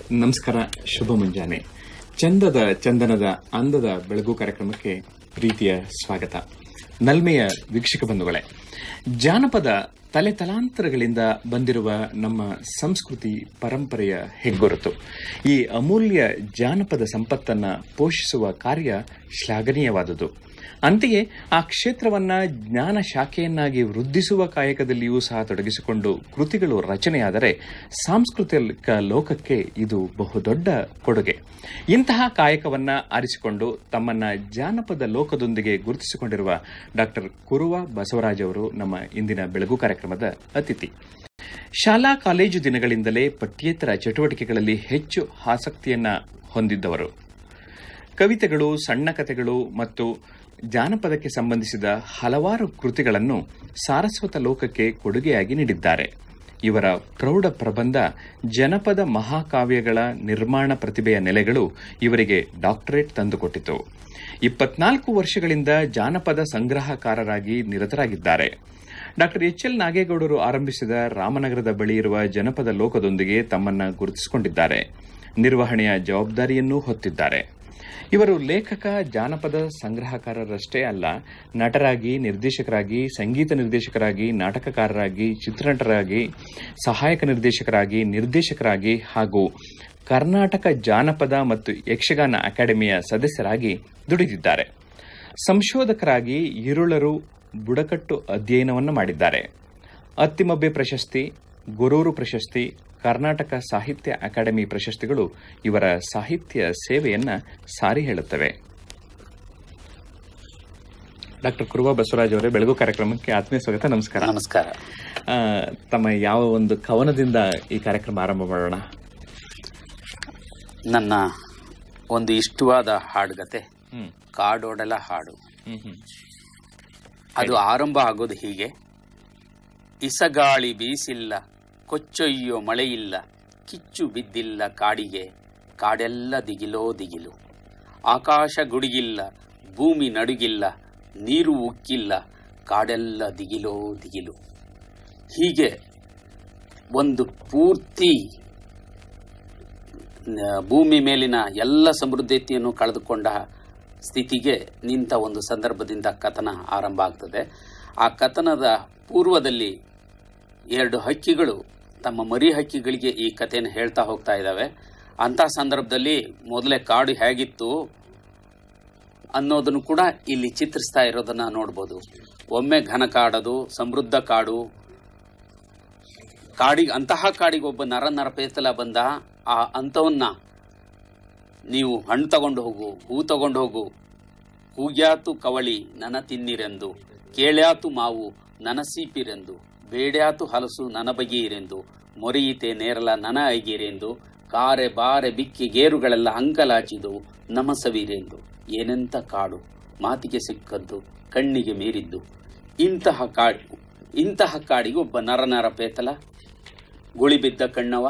ನಮಸ್ಕಾರ ಶುಭ ಮುಂಜಾನೆ ಚಂದದ ಚಂದನದ ಅಂದದ ಬೆಳಗು ಕಾರ್ಯಕ್ರಮಕ್ಕೆ ಪ್ರೀತಿಯ ಸ್ವಾಗತ ನಲ್ಮೆಯ ವೀಕ್ಷಕ ಬಂಧುಗಳೇ ಜಾನಪದ ತಲೆ ತಲಾಂತರಗಳಿಂದ ಬಂದಿರುವ ನಮ್ಮ ಸಂಸ್ಕೃತಿ ಪರಂಪರೆಯ ಹೆಗ್ಗುರುತು ಈ ಅಮೂಲ್ಯ ಜಾನಪದ ಸಂಪತ್ತನ್ನ ಪೋಷಿಸುವ ಕಾರ್ಯ ಶ್ಲಾಘನೀಯವಾದುದು ಅಂತೆಯೇ ಆ ಕ್ಷೇತ್ರವನ್ನ ಜ್ಞಾನ ಶಾಖೆಯನ್ನಾಗಿ ವೃದ್ಧಿಸುವ ಕಾಯಕದಲ್ಲಿಯೂ ಸಹ ತೊಡಗಿಸಿಕೊಂಡು ಕೃತಿಗಳು ರಚನೆಯಾದರೆ ಸಾಂಸ್ಕೃತಿಕ ಲೋಕಕ್ಕೆ ಇದು ಬಹುದೊಡ್ಡ ಕೊಡುಗೆ ಇಂತಹ ಕಾಯಕವನ್ನ ಆರಿಸಿಕೊಂಡು ತಮ್ಮನ್ನ ಜಾನಪದ ಲೋಕದೊಂದಿಗೆ ಗುರುತಿಸಿಕೊಂಡಿರುವ ಡಾಕ್ಟರ್ ಕುರುವ ಬಸವರಾಜ್ ಅವರು ನಮ್ಮ ಇಂದಿನ ಬೆಳಗು ಕಾರ್ಯಕ್ರಮದ ಅತಿಥಿ ಶಾಲಾ ಕಾಲೇಜು ದಿನಗಳಿಂದಲೇ ಪಠ್ಯೇತರ ಚಟುವಟಿಕೆಗಳಲ್ಲಿ ಹೆಚ್ಚು ಆಸಕ್ತಿಯನ್ನ ಹೊಂದಿದ್ದವರು ಕವಿತೆಗಳು ಸಣ್ಣ ಕಥೆಗಳು ಮತ್ತು ಜಾನಪದಕ್ಕೆ ಸಂಬಂಧಿಸಿದ ಹಲವಾರು ಕೃತಿಗಳನ್ನು ಸಾರಸ್ವತ ಲೋಕಕ್ಕೆ ಕೊಡುಗೆಯಾಗಿ ನೀಡಿದ್ದಾರೆ ಇವರ ಪ್ರೌಢ ಪ್ರಬಂಧ ಜನಪದ ಮಹಾಕಾವ್ಯಗಳ ನಿರ್ಮಾಣ ಪ್ರತಿಭೆಯ ನೆಲೆಗಳು ಇವರಿಗೆ ಡಾಕ್ಟರೇಟ್ ತಂದುಕೊಟ್ಟಿತು ಇಪ್ಪತ್ನಾಲ್ಕು ವರ್ಷಗಳಿಂದ ಜಾನಪದ ಸಂಗ್ರಹಕಾರರಾಗಿ ನಿರತರಾಗಿದ್ದಾರೆ ಡಾಕ್ಟರ್ ಎಚ್ ಎಲ್ ನಾಗೇಗೌಡರು ಆರಂಭಿಸಿದ ರಾಮನಗರದ ಬಳಿ ಇರುವ ಜನಪದ ಲೋಕದೊಂದಿಗೆ ತಮ್ಮನ್ನ ಗುರುತಿಸಿಕೊಂಡಿದ್ದಾರೆ ನಿರ್ವಹಣೆಯ ಜವಾಬ್ದಾರಿಯನ್ನೂ ಹೊತ್ತಿದ್ದಾರೆ ಇವರು ಲೇಖಕ ಜಾನಪದ ಸಂಗ್ರಹಕಾರರಷ್ಟೇ ಅಲ್ಲ ನಟರಾಗಿ ನಿರ್ದೇಶಕರಾಗಿ ಸಂಗೀತ ನಿರ್ದೇಶಕರಾಗಿ ನಾಟಕಕಾರರಾಗಿ ಚಿತ್ರನಟರಾಗಿ ಸಹಾಯಕ ನಿರ್ದೇಶಕರಾಗಿ ನಿರ್ದೇಶಕರಾಗಿ ಹಾಗೂ ಕರ್ನಾಟಕ ಜಾನಪದ ಮತ್ತು ಯಕ್ಷಗಾನ ಅಕಾಡೆಮಿಯ ಸದಸ್ಯರಾಗಿ ದುಡಿದಿದ್ದಾರೆ ಸಂಶೋಧಕರಾಗಿ ಇರುಳರು ಬುಡಕಟ್ಟು ಅಧ್ಯಯನವನ್ನು ಮಾಡಿದ್ದಾರೆ ಅತ್ತಿಮಬ್ಬೆ ಪ್ರಶಸ್ತಿ ಗೊರೂರು ಪ್ರಶಸ್ತಿ ಕರ್ನಾಟಕ ಸಾಹಿತ್ಯ ಅಕಾಡೆಮಿ ಪ್ರಶಸ್ತಿಗಳು ಇವರ ಸಾಹಿತ್ಯ ಸೇವೆಯನ್ನ ಸಾರಿ ಹೇಳುತ್ತವೆ ಡಾಕ್ಟರ್ ಕುರುವ ಬಸವರಾಜ್ ಅವರೇ ಬೆಳಗು ಕಾರ್ಯಕ್ರಮಕ್ಕೆ ಆತ್ಮೀಯ ಸ್ವಾಗತ ನಮಸ್ಕಾರ ನಮಸ್ಕಾರ ಆ, ತಮ್ಮ ಯಾವ ಒಂದು ಕವನದಿಂದ ಈ ಕಾರ್ಯಕ್ರಮ ಆರಂಭ ಮಾಡೋಣ ನನ್ನ ಒಂದು ಇಷ್ಟವಾದ ಹಾಡುಗತೆ ಹ್ಮ್ ಕಾಡೋಡಲ ಹಾಡು ಹ್ಮ್ ಹ್ಮ್ ಅದು ಆರಂಭ ಆಗೋದು ಹೀಗೆ ಇಸಗಾಳಿ ಬೀಸಿಲ್ಲ ಕೊಚ್ಚೊಯ್ಯೋ ಮಳೆಯಿಲ್ಲ ಕಿಚ್ಚು ಬಿದ್ದಿಲ್ಲ ಕಾಡಿಗೆ ಕಾಡೆಲ್ಲ ದಿಗಿಲೋ ದಿಗಿಲು ಆಕಾಶ ಗುಡುಗಿಲ್ಲ ಭೂಮಿ ನಡುಗಿಲ್ಲ ನೀರು ಉಕ್ಕಿಲ್ಲ ಕಾಡೆಲ್ಲ ದಿಗಿಲೋ ದಿಗಿಲು ಹೀಗೆ ಒಂದು ಪೂರ್ತಿ ನ- ಭೂಮಿ ಮೇಲಿನ ಎಲ್ಲ ಸಮೃದ್ಧತೆಯನ್ನು ಕಳೆದುಕೊಂಡ ಸ್ಥಿತಿಗೆ ನಿಂತ ಒಂದು ಸಂದರ್ಭದಿಂದ ಕಥನ ಆರಂಭ ಆಗ್ತದೆ ಆ ಕಥನದ ಪೂರ್ವದಲ್ಲಿ ಎರಡು ಹಕ್ಕಿಗಳು ತಮ್ಮ ಮರಿ ಹಕ್ಕಿಗಳಿಗೆ ಈ ಕಥೆಯನ್ನು ಹೇಳ್ತಾ ಹೋಗ್ತಾ ಇದ್ದಾವೆ ಅಂತ ಸಂದರ್ಭದಲ್ಲಿ ಮೊದಲೇ ಕಾಡು ಹೇಗಿತ್ತು ಅನ್ನೋದನ್ನು ಕೂಡ ಇಲ್ಲಿ ಚಿತ್ರಿಸ್ತಾ ಇರೋದನ್ನ ನೋಡ್ಬೋದು ಒಮ್ಮೆ ಘನ ಕಾಡದು ಸಮೃದ್ಧ ಕಾಡು ಕಾಡಿಗೆ ಅಂತಹ ಕಾಡಿಗೆ ಒಬ್ಬ ನರ ನರಪೇತಲ ಬಂದ ಆ ಅಂತವನ್ನ ನೀವು ಹಣ್ಣು ತಗೊಂಡು ಹೋಗು ಹೂ ತಗೊಂಡು ಹೋಗು ಕೂಗ್ಯಾತು ಕವಳಿ ನನ ತಿನ್ನಿರೆಂದು ಕೇಳ್ಯಾತು ಮಾವು ನನ ಸೀಪಿರೆಂದು ಬೇಡ್ಯಾತು ಹಲಸು ನನ ಬಗೆಯಿರೆಂದು ಮೊರೆಯಿತೆ ನೇರಲ ನನ ಐಗಿರೆಂದು ಕಾರೆ ಬಾರೆ ಬಿಕ್ಕಿ ಗೇರುಗಳೆಲ್ಲ ಅಂಕಲಾಚಿದು ನಮಸವಿರೆಂದು ಏನೆಂತ ಕಾಡು ಮಾತಿಗೆ ಸಿಕ್ಕದ್ದು ಕಣ್ಣಿಗೆ ಮೀರಿದ್ದು ಇಂತಹ ಕಾಡು ಇಂತಹ ಕಾಡಿಗೆ ಒಬ್ಬ ನರನರ ಪೇತಲ ಗುಳಿಬಿದ್ದ ಕಣ್ಣವ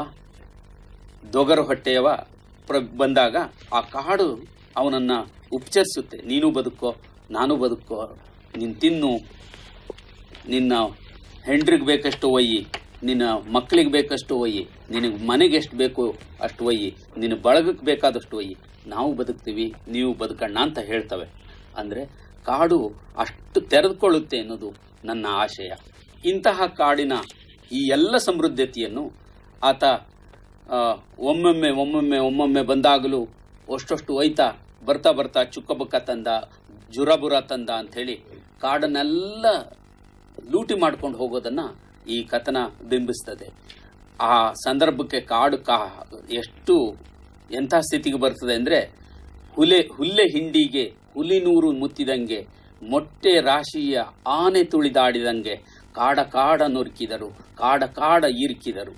ದೊಗರು ಹೊಟ್ಟೆಯವ ಪ್ರ ಬಂದಾಗ ಆ ಕಾಡು ಅವನನ್ನ ಉಪಚರಿಸುತ್ತೆ ನೀನು ಬದುಕೋ ನಾನು ಬದುಕೋ ನೀನು ತಿನ್ನು ನಿನ್ನ ಹೆಂಡ್ರಿಗೆ ಬೇಕಷ್ಟು ಒಯ್ಯಿ ನಿನ್ನ ಮಕ್ಕಳಿಗೆ ಬೇಕಷ್ಟು ಒಯ್ಯಿ ನಿನಗೆ ಮನೆಗೆ ಎಷ್ಟು ಬೇಕು ಅಷ್ಟು ಒಯ್ಯಿ ನಿನ್ನ ಬಳಗಕ್ಕೆ ಬೇಕಾದಷ್ಟು ಒಯ್ಯಿ ನಾವು ಬದುಕ್ತೀವಿ ನೀವು ಬದುಕಣ್ಣ ಅಂತ ಹೇಳ್ತವೆ ಅಂದರೆ ಕಾಡು ಅಷ್ಟು ತೆರೆದುಕೊಳ್ಳುತ್ತೆ ಅನ್ನೋದು ನನ್ನ ಆಶಯ ಇಂತಹ ಕಾಡಿನ ಈ ಎಲ್ಲ ಸಮೃದ್ಧತೆಯನ್ನು ಆತ ಆ, ಒಮ್ಮೊಮ್ಮೆ ಒಮ್ಮೊಮ್ಮೆ ಒಮ್ಮೊಮ್ಮೆ ಬಂದಾಗಲೂ ಅಷ್ಟಷ್ಟು ಒಯ್ತಾ ಬರ್ತಾ ಬರ್ತಾ ಚುಕ್ಕಬುಕ್ಕ ತಂದ ಜುರಬುರ ತಂದ ಅಂಥೇಳಿ ಕಾಡನ್ನೆಲ್ಲ ಲೂಟಿ ಮಾಡ್ಕೊಂಡು ಹೋಗೋದನ್ನ ಈ ಕಥನ ಬಿಂಬಿಸ್ತದೆ ಆ ಸಂದರ್ಭಕ್ಕೆ ಕಾಡು ಕಾ ಎಷ್ಟು ಎಂಥ ಸ್ಥಿತಿಗೆ ಬರ್ತದೆ ಅಂದರೆ ಹುಲೆ ಹುಲ್ಲೆ ಹಿಂಡಿಗೆ ಹುಲಿನೂರು ಮುತ್ತಿದಂಗೆ ಮೊಟ್ಟೆ ರಾಶಿಯ ಆನೆ ತುಳಿದಾಡಿದಂಗೆ ಕಾಡ ಕಾಡ ನುರುಕಿದರು ಕಾಡ ಕಾಡ ಇರುಕಿದರು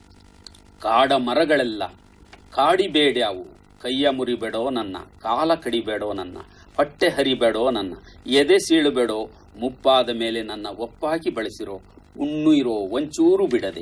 ಕಾಡ ಮರಗಳೆಲ್ಲ ಕಾಡಿಬೇಡ್ಯಾವು ಕೈಯ ಮುರಿಬೇಡೋ ನನ್ನ ಕಾಲ ಕಡಿಬೇಡೋ ನನ್ನ ಹೊಟ್ಟೆ ಹರಿಬೇಡೋ ನನ್ನ ಎದೆ ಸೀಳುಬೇಡೋ ಮುಪ್ಪಾದ ಮೇಲೆ ನನ್ನ ಒಪ್ಪಾಗಿ ಬಳಸಿರೋ ಉಣ್ಣು ಇರೋ ಒಂಚೂರು ಬಿಡದೆ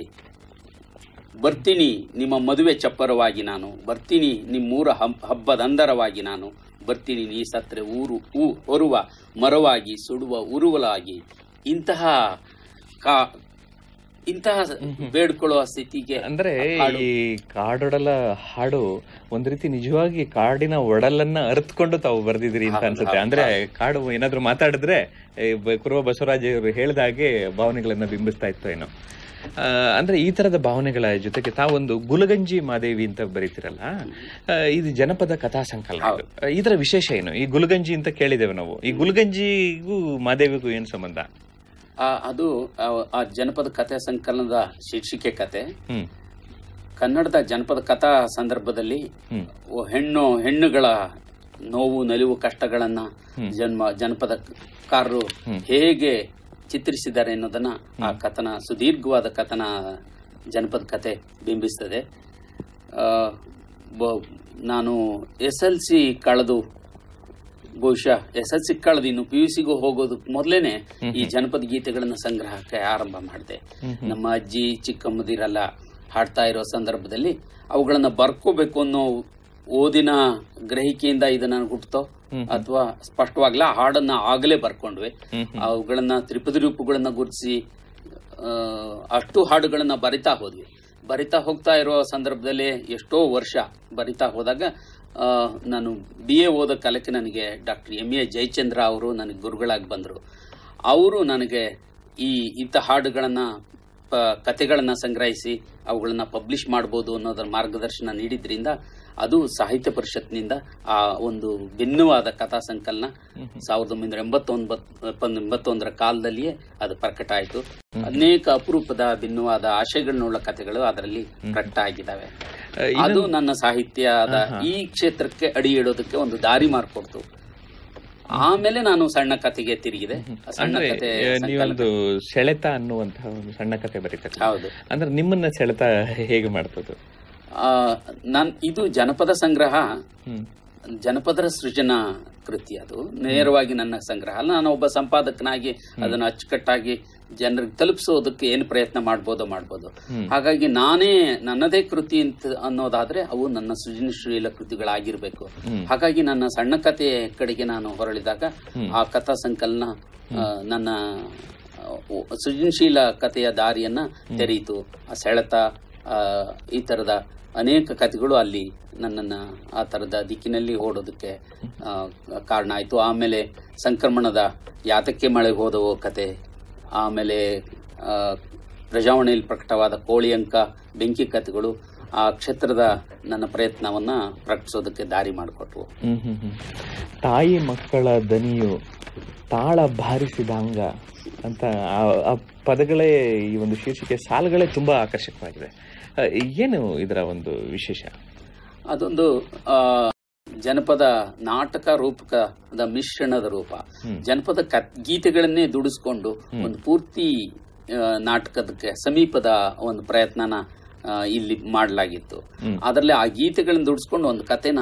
ಬರ್ತೀನಿ ನಿಮ್ಮ ಮದುವೆ ಚಪ್ಪರವಾಗಿ ನಾನು ಬರ್ತೀನಿ ನಿಮ್ಮೂರ ಹಬ್- ಹಬ್ಬದಂದರವಾಗಿ ನಾನು ಬರ್ತೀನಿ ನೀ ಸತ್ರೆ ಊರು ಊ ಹೊರುವ ಮರವಾಗಿ ಸುಡುವ ಉರುವಲಾಗಿ ಇಂತಹ ಕಾ ಇಂತಹ ಬೇಡ್ಕೊಳ್ಳುವ ಸ್ಥಿತಿಗೆ ಅಂದ್ರೆ ಈ ಕಾಡೊಡಲ ಹಾಡು ಒಂದ್ ರೀತಿ ನಿಜವಾಗಿ ಕಾಡಿನ ಒಡಲನ್ನ ಅರ್ಥಕೊಂಡು ತಾವು ಬರ್ದಿದ್ರಿ ಅಂತ ಅನ್ಸುತ್ತೆ ಅಂದ್ರೆ ಕಾಡು ಏನಾದ್ರು ಮಾತಾಡಿದ್ರೆ ಈ ಬ- ಕುರುವ ಬಸವರಾಜ್ ಅವರು ಹೇಳ್ದ ಹಾಗೆ ಭಾವನೆಗಳನ್ನ ಬಿಂಬಿಸ್ತಾ ಇತ್ತು ಏನೋ ಆ, ಅಂದ್ರೆ ಈ ತರದ ಭಾವನೆಗಳ ಜೊತೆಗೆ ತಾವೊಂದು ಗುಲಗಂಜಿ ಮಾದೇವಿ ಅಂತ ಬರೀತಿರಲ್ಲ ಆ, ಇದು ಜನಪದ ಕಥಾ ಸಂಕಲನ ಇದು. ಆ, ಇದರ ವಿಶೇಷ ಏನು ಈ ಗುಲಗಂಜಿ ಅಂತ ಕೇಳಿದ್ದೇವೆ ನಾವು ಈ ಗುಲಗಂಜಿಗೂ ಮಾದೇವಿಗೂ ಏನ್ ಸಂಬಂಧ ಆ, ಅದು ಆ, ಆ ಜನಪದ ಕಥೆ ಸಂಕಲನದ ಶೀರ್ಷಿಕೆ ಕತೆ ಹ್ಮ್ ಕನ್ನಡದ ಜನಪದ ಕಥಾ ಸಂದರ್ಭದಲ್ಲಿ ಹ್ಮ್ ಓ ಹೆಣ್ಣು ಹೆಣ್ಣುಗಳ ನೋವು ನಲಿವು ಕಷ್ಟಗಳನ್ನ ಜನ್ಮ ಜನಪದಕಾರರು ಹೇಗೆ ಚಿತ್ರಿಸಿದ್ದಾರೆ ಅನ್ನೋದನ್ನ ಆ ಕಥನ ಸುದೀರ್ಘವಾದ ಕಥನ ಜನಪದ ಕಥೆ ಬಿಂಬಿಸ್ತದೆ ಆ, ಬ- ನಾನು ಎಸ್ ಎಲ್ ಸಿ ಕಳೆದು ಬಹುಶಃ ಎಸ್ ಎಲ್ ಸಿ ಕಳೆದು ಇನ್ನು ಪಿ ಯು ಸಿಗೂ ಹೋಗೋದಕ್ಕೆ ಮೊದಲೇನೆ ಈ ಜನಪದ ಗೀತೆಗಳನ್ನ ಸಂಗ್ರಹಕ್ಕೆ ಆರಂಭ ಮಾಡಿದೆ ನಮ್ಮ ಅಜ್ಜಿ ಚಿಕ್ಕಮ್ಮದಿರೆಲ್ಲ ಹಾಡ್ತಾ ಇರೋ ಸಂದರ್ಭದಲ್ಲಿ ಅವುಗಳನ್ನ ಬರ್ಕೋಬೇಕು ಅನ್ನೋ ಓದಿನ ಗ್ರಹಿಕೆಯಿಂದ ಇದು ನನಗೆ ಹುಟ್ಟತೋ ಅಥವಾ ಸ್ಪಷ್ಟವಾಗ್ಲ ಆ ಹಾಡನ್ನ ಆಗಲೇ ಬರ್ಕೊಂಡ್ವೆ ಅವುಗಳನ್ನ ತ್ರಿಪದಿ ರೂಪಗಳನ್ನ ಗುರುತಿಸಿ ಅಷ್ಟು ಹಾಡುಗಳನ್ನ ಬರಿತಾ ಹೋದ್ವಿ ಬರಿತಾ ಹೋಗ್ತಾ ಇರೋ ಸಂದರ್ಭದಲ್ಲಿ ಎಷ್ಟೋ ವರ್ಷ ಬರಿತಾ ಹೋದಾಗ ಆ, ನಾನು ಬಿ ಎ ಓದೋ ಕಾಲಕ್ಕೆ ನನಗೆ ಡಾಕ್ಟರ್ ಎಂ ಎ ಜಯಚಂದ್ರ ಅವರು ನನಗೆ ಗುರುಗಳಾಗಿ ಬಂದರು ಅವರು ನನಗೆ ಈ ಇಂಥ ಹಾಡುಗಳನ್ನ ಪ- ಕತೆಗಳನ್ನ ಸಂಗ್ರಹಿಸಿ ಅವುಗಳನ್ನ ಪಬ್ಲಿಷ್ ಮಾಡ್ಬೋದು ಅನ್ನೋದರ ಮಾರ್ಗದರ್ಶನ ನೀಡಿದ್ರಿಂದ ಅದು ಸಾಹಿತ್ಯ ಪರಿಷತ್ನಿಂದ ಆ ಒಂದು ಭಿನ್ನವಾದ ಕಥಾ ಸಂಕಲನ ಸಾವಿರದ ಒಂಬೈನೂರ ಎಂಬತ್ತೊಂಬತ್ತು ಎಂಬತ್ತೊಂದರ ಕಾಲದಲ್ಲಿಯೇ ಅದು ಪ್ರಕಟ ಆಯಿತು ಅನೇಕ ಅಪರೂಪದ ಭಿನ್ನವಾದ ಆಶಯಗಳನ್ನುಳ್ಳ ಕಥೆಗಳು ಅದರಲ್ಲಿ ಪ್ರಕಟ ಆಗಿದ್ದಾವೆ ಅದು ನನ್ನ ಸಾಹಿತ್ಯದ ಈ ಕ್ಷೇತ್ರಕ್ಕೆ ಅಡಿ ಇಡೋದಕ್ಕೆ ಒಂದು ದಾರಿ ಮಾಡಿಕೊಡ್ತು ಆಮೇಲೆ ನಾನು ಸಣ್ಣ ಕಥೆಗೆ ತಿರುಗಿದೆ ಆ ಸಣ್ಣ ಅಂದ್ರೆ ಕತೆ ಆ, ನೀವೊಂದು ಸೆಳೆತ ಅನ್ನುವಂತಹ ಒಂದು ಸಣ್ಣ ಕತೆ ಬರೀತಾರೆ ಹೌದು ಅಂದ್ರೆ ನಿಮ್ಮನ್ನ ಸೆಳೆತ ಹೇಗೆ ಮಾಡ್ತದ್ದು ಆ, ನಾನ್ ಇದು ಜನಪದ ಸಂಗ್ರಹ ಹ್ಮ್ ಜನಪದರ ಸೃಜನಾ ಕೃತಿ ಅದು ನೇರವಾಗಿ ನನ್ನ ಸಂಗ್ರಹ ಅಲ್ಲ ನಾನು ಒಬ್ಬ ಸಂಪಾದಕನಾಗಿ ಅದನ್ನು ಅಚ್ಚುಕಟ್ಟಾಗಿ ಜನರಿಗೆ ತಲುಪಿಸೋದಕ್ಕೆ ಏನು ಪ್ರಯತ್ನ ಮಾಡ್ಬೋದೋ ಮಾಡ್ಬೋದು ಹಾಗಾಗಿ ನಾನೇ ನನ್ನದೇ ಕೃತಿ ಅಂತ ಅನ್ನೋದಾದ್ರೆ ಅವು ನನ್ನ ಸೃಜನಶೀಲ ಕೃತಿಗಳಾಗಿರ್ಬೇಕು ಹಾಗಾಗಿ ನನ್ನ ಸಣ್ಣ ಕಥೆ ಕಡೆಗೆ ನಾನು ಹೊರಳಿದಾಗ ಆ ಕಥಾ ಸಂಕಲನ ಆ, ನನ್ನ ಆ, ಸೃಜನಶೀಲ ಕಥೆಯ ದಾರಿಯನ್ನ ತೆರೆಯಿತು ಆ ಸೆಳೆತ ಆ, ಈ ತರದ ಅನೇಕ ಕಥೆಗಳು ಅಲ್ಲಿ ನನ್ನನ್ನ ಆ ತರದ ದಿಕ್ಕಿನಲ್ಲಿ ಓಡೋದಕ್ಕೆ ಆ, ಕಾರಣ ಆಯಿತು ಆಮೇಲೆ ಸಂಕ್ರಮಣದ ಯಾತಕ್ಕೆ ಮಳೆ ಹೋದವೋ ಕತೆ ಆಮೇಲೆ ಆ, ಪ್ರಜಾವಾಣಿಯಲ್ಲಿ ಪ್ರಕಟವಾದ ಕೋಳಿ ಅಂಕ ಬೆಂಕಿ ಕಥೆಗಳು ಆ ಕ್ಷೇತ್ರದ ನನ್ನ ಪ್ರಯತ್ನವನ್ನ ಪ್ರಕಟಿಸೋದಕ್ಕೆ ದಾರಿ ಮಾಡಿಕೊಟ್ವು ಹ್ಮ್ ಹ್ಮ್ ಹ್ಮ್ ತಾಯಿ ಮಕ್ಕಳ ದನಿಯು ತಾಳ ಬಾರಿಸಿದಾಂಗ ಅಂತ ಆ- ಆ ಪದಗಳೇ ಈ ಒಂದು ಶೀರ್ಷಿಕೆ ಸಾಲುಗಳೇ ತುಂಬಾ ಆಕರ್ಷಕವಾಗಿದೆ ಆ, ಏನು ಇದರ ಒಂದು ವಿಶೇಷ ಅದೊಂದು ಆ, ಜನಪದ ನಾಟಕ ರೂಪಕದ ಮಿಶ್ರಣದ ರೂಪ ಜನಪದ ಕತ್ ಗೀತೆಗಳನ್ನೇ ದುಡಿಸ್ಕೊಂಡು ಒಂದು ಪೂರ್ತಿ ಆ, ನಾಟಕದಕ್ಕೆ ಸಮೀಪದ ಒಂದು ಪ್ರಯತ್ನನ ಆ, ಇಲ್ಲಿ ಮಾಡಲಾಗಿತ್ತು ಅದರಲ್ಲಿ ಆ ಗೀತೆಗಳನ್ನ ದುಡಿಸ್ಕೊಂಡು ಒಂದು ಕತೆನ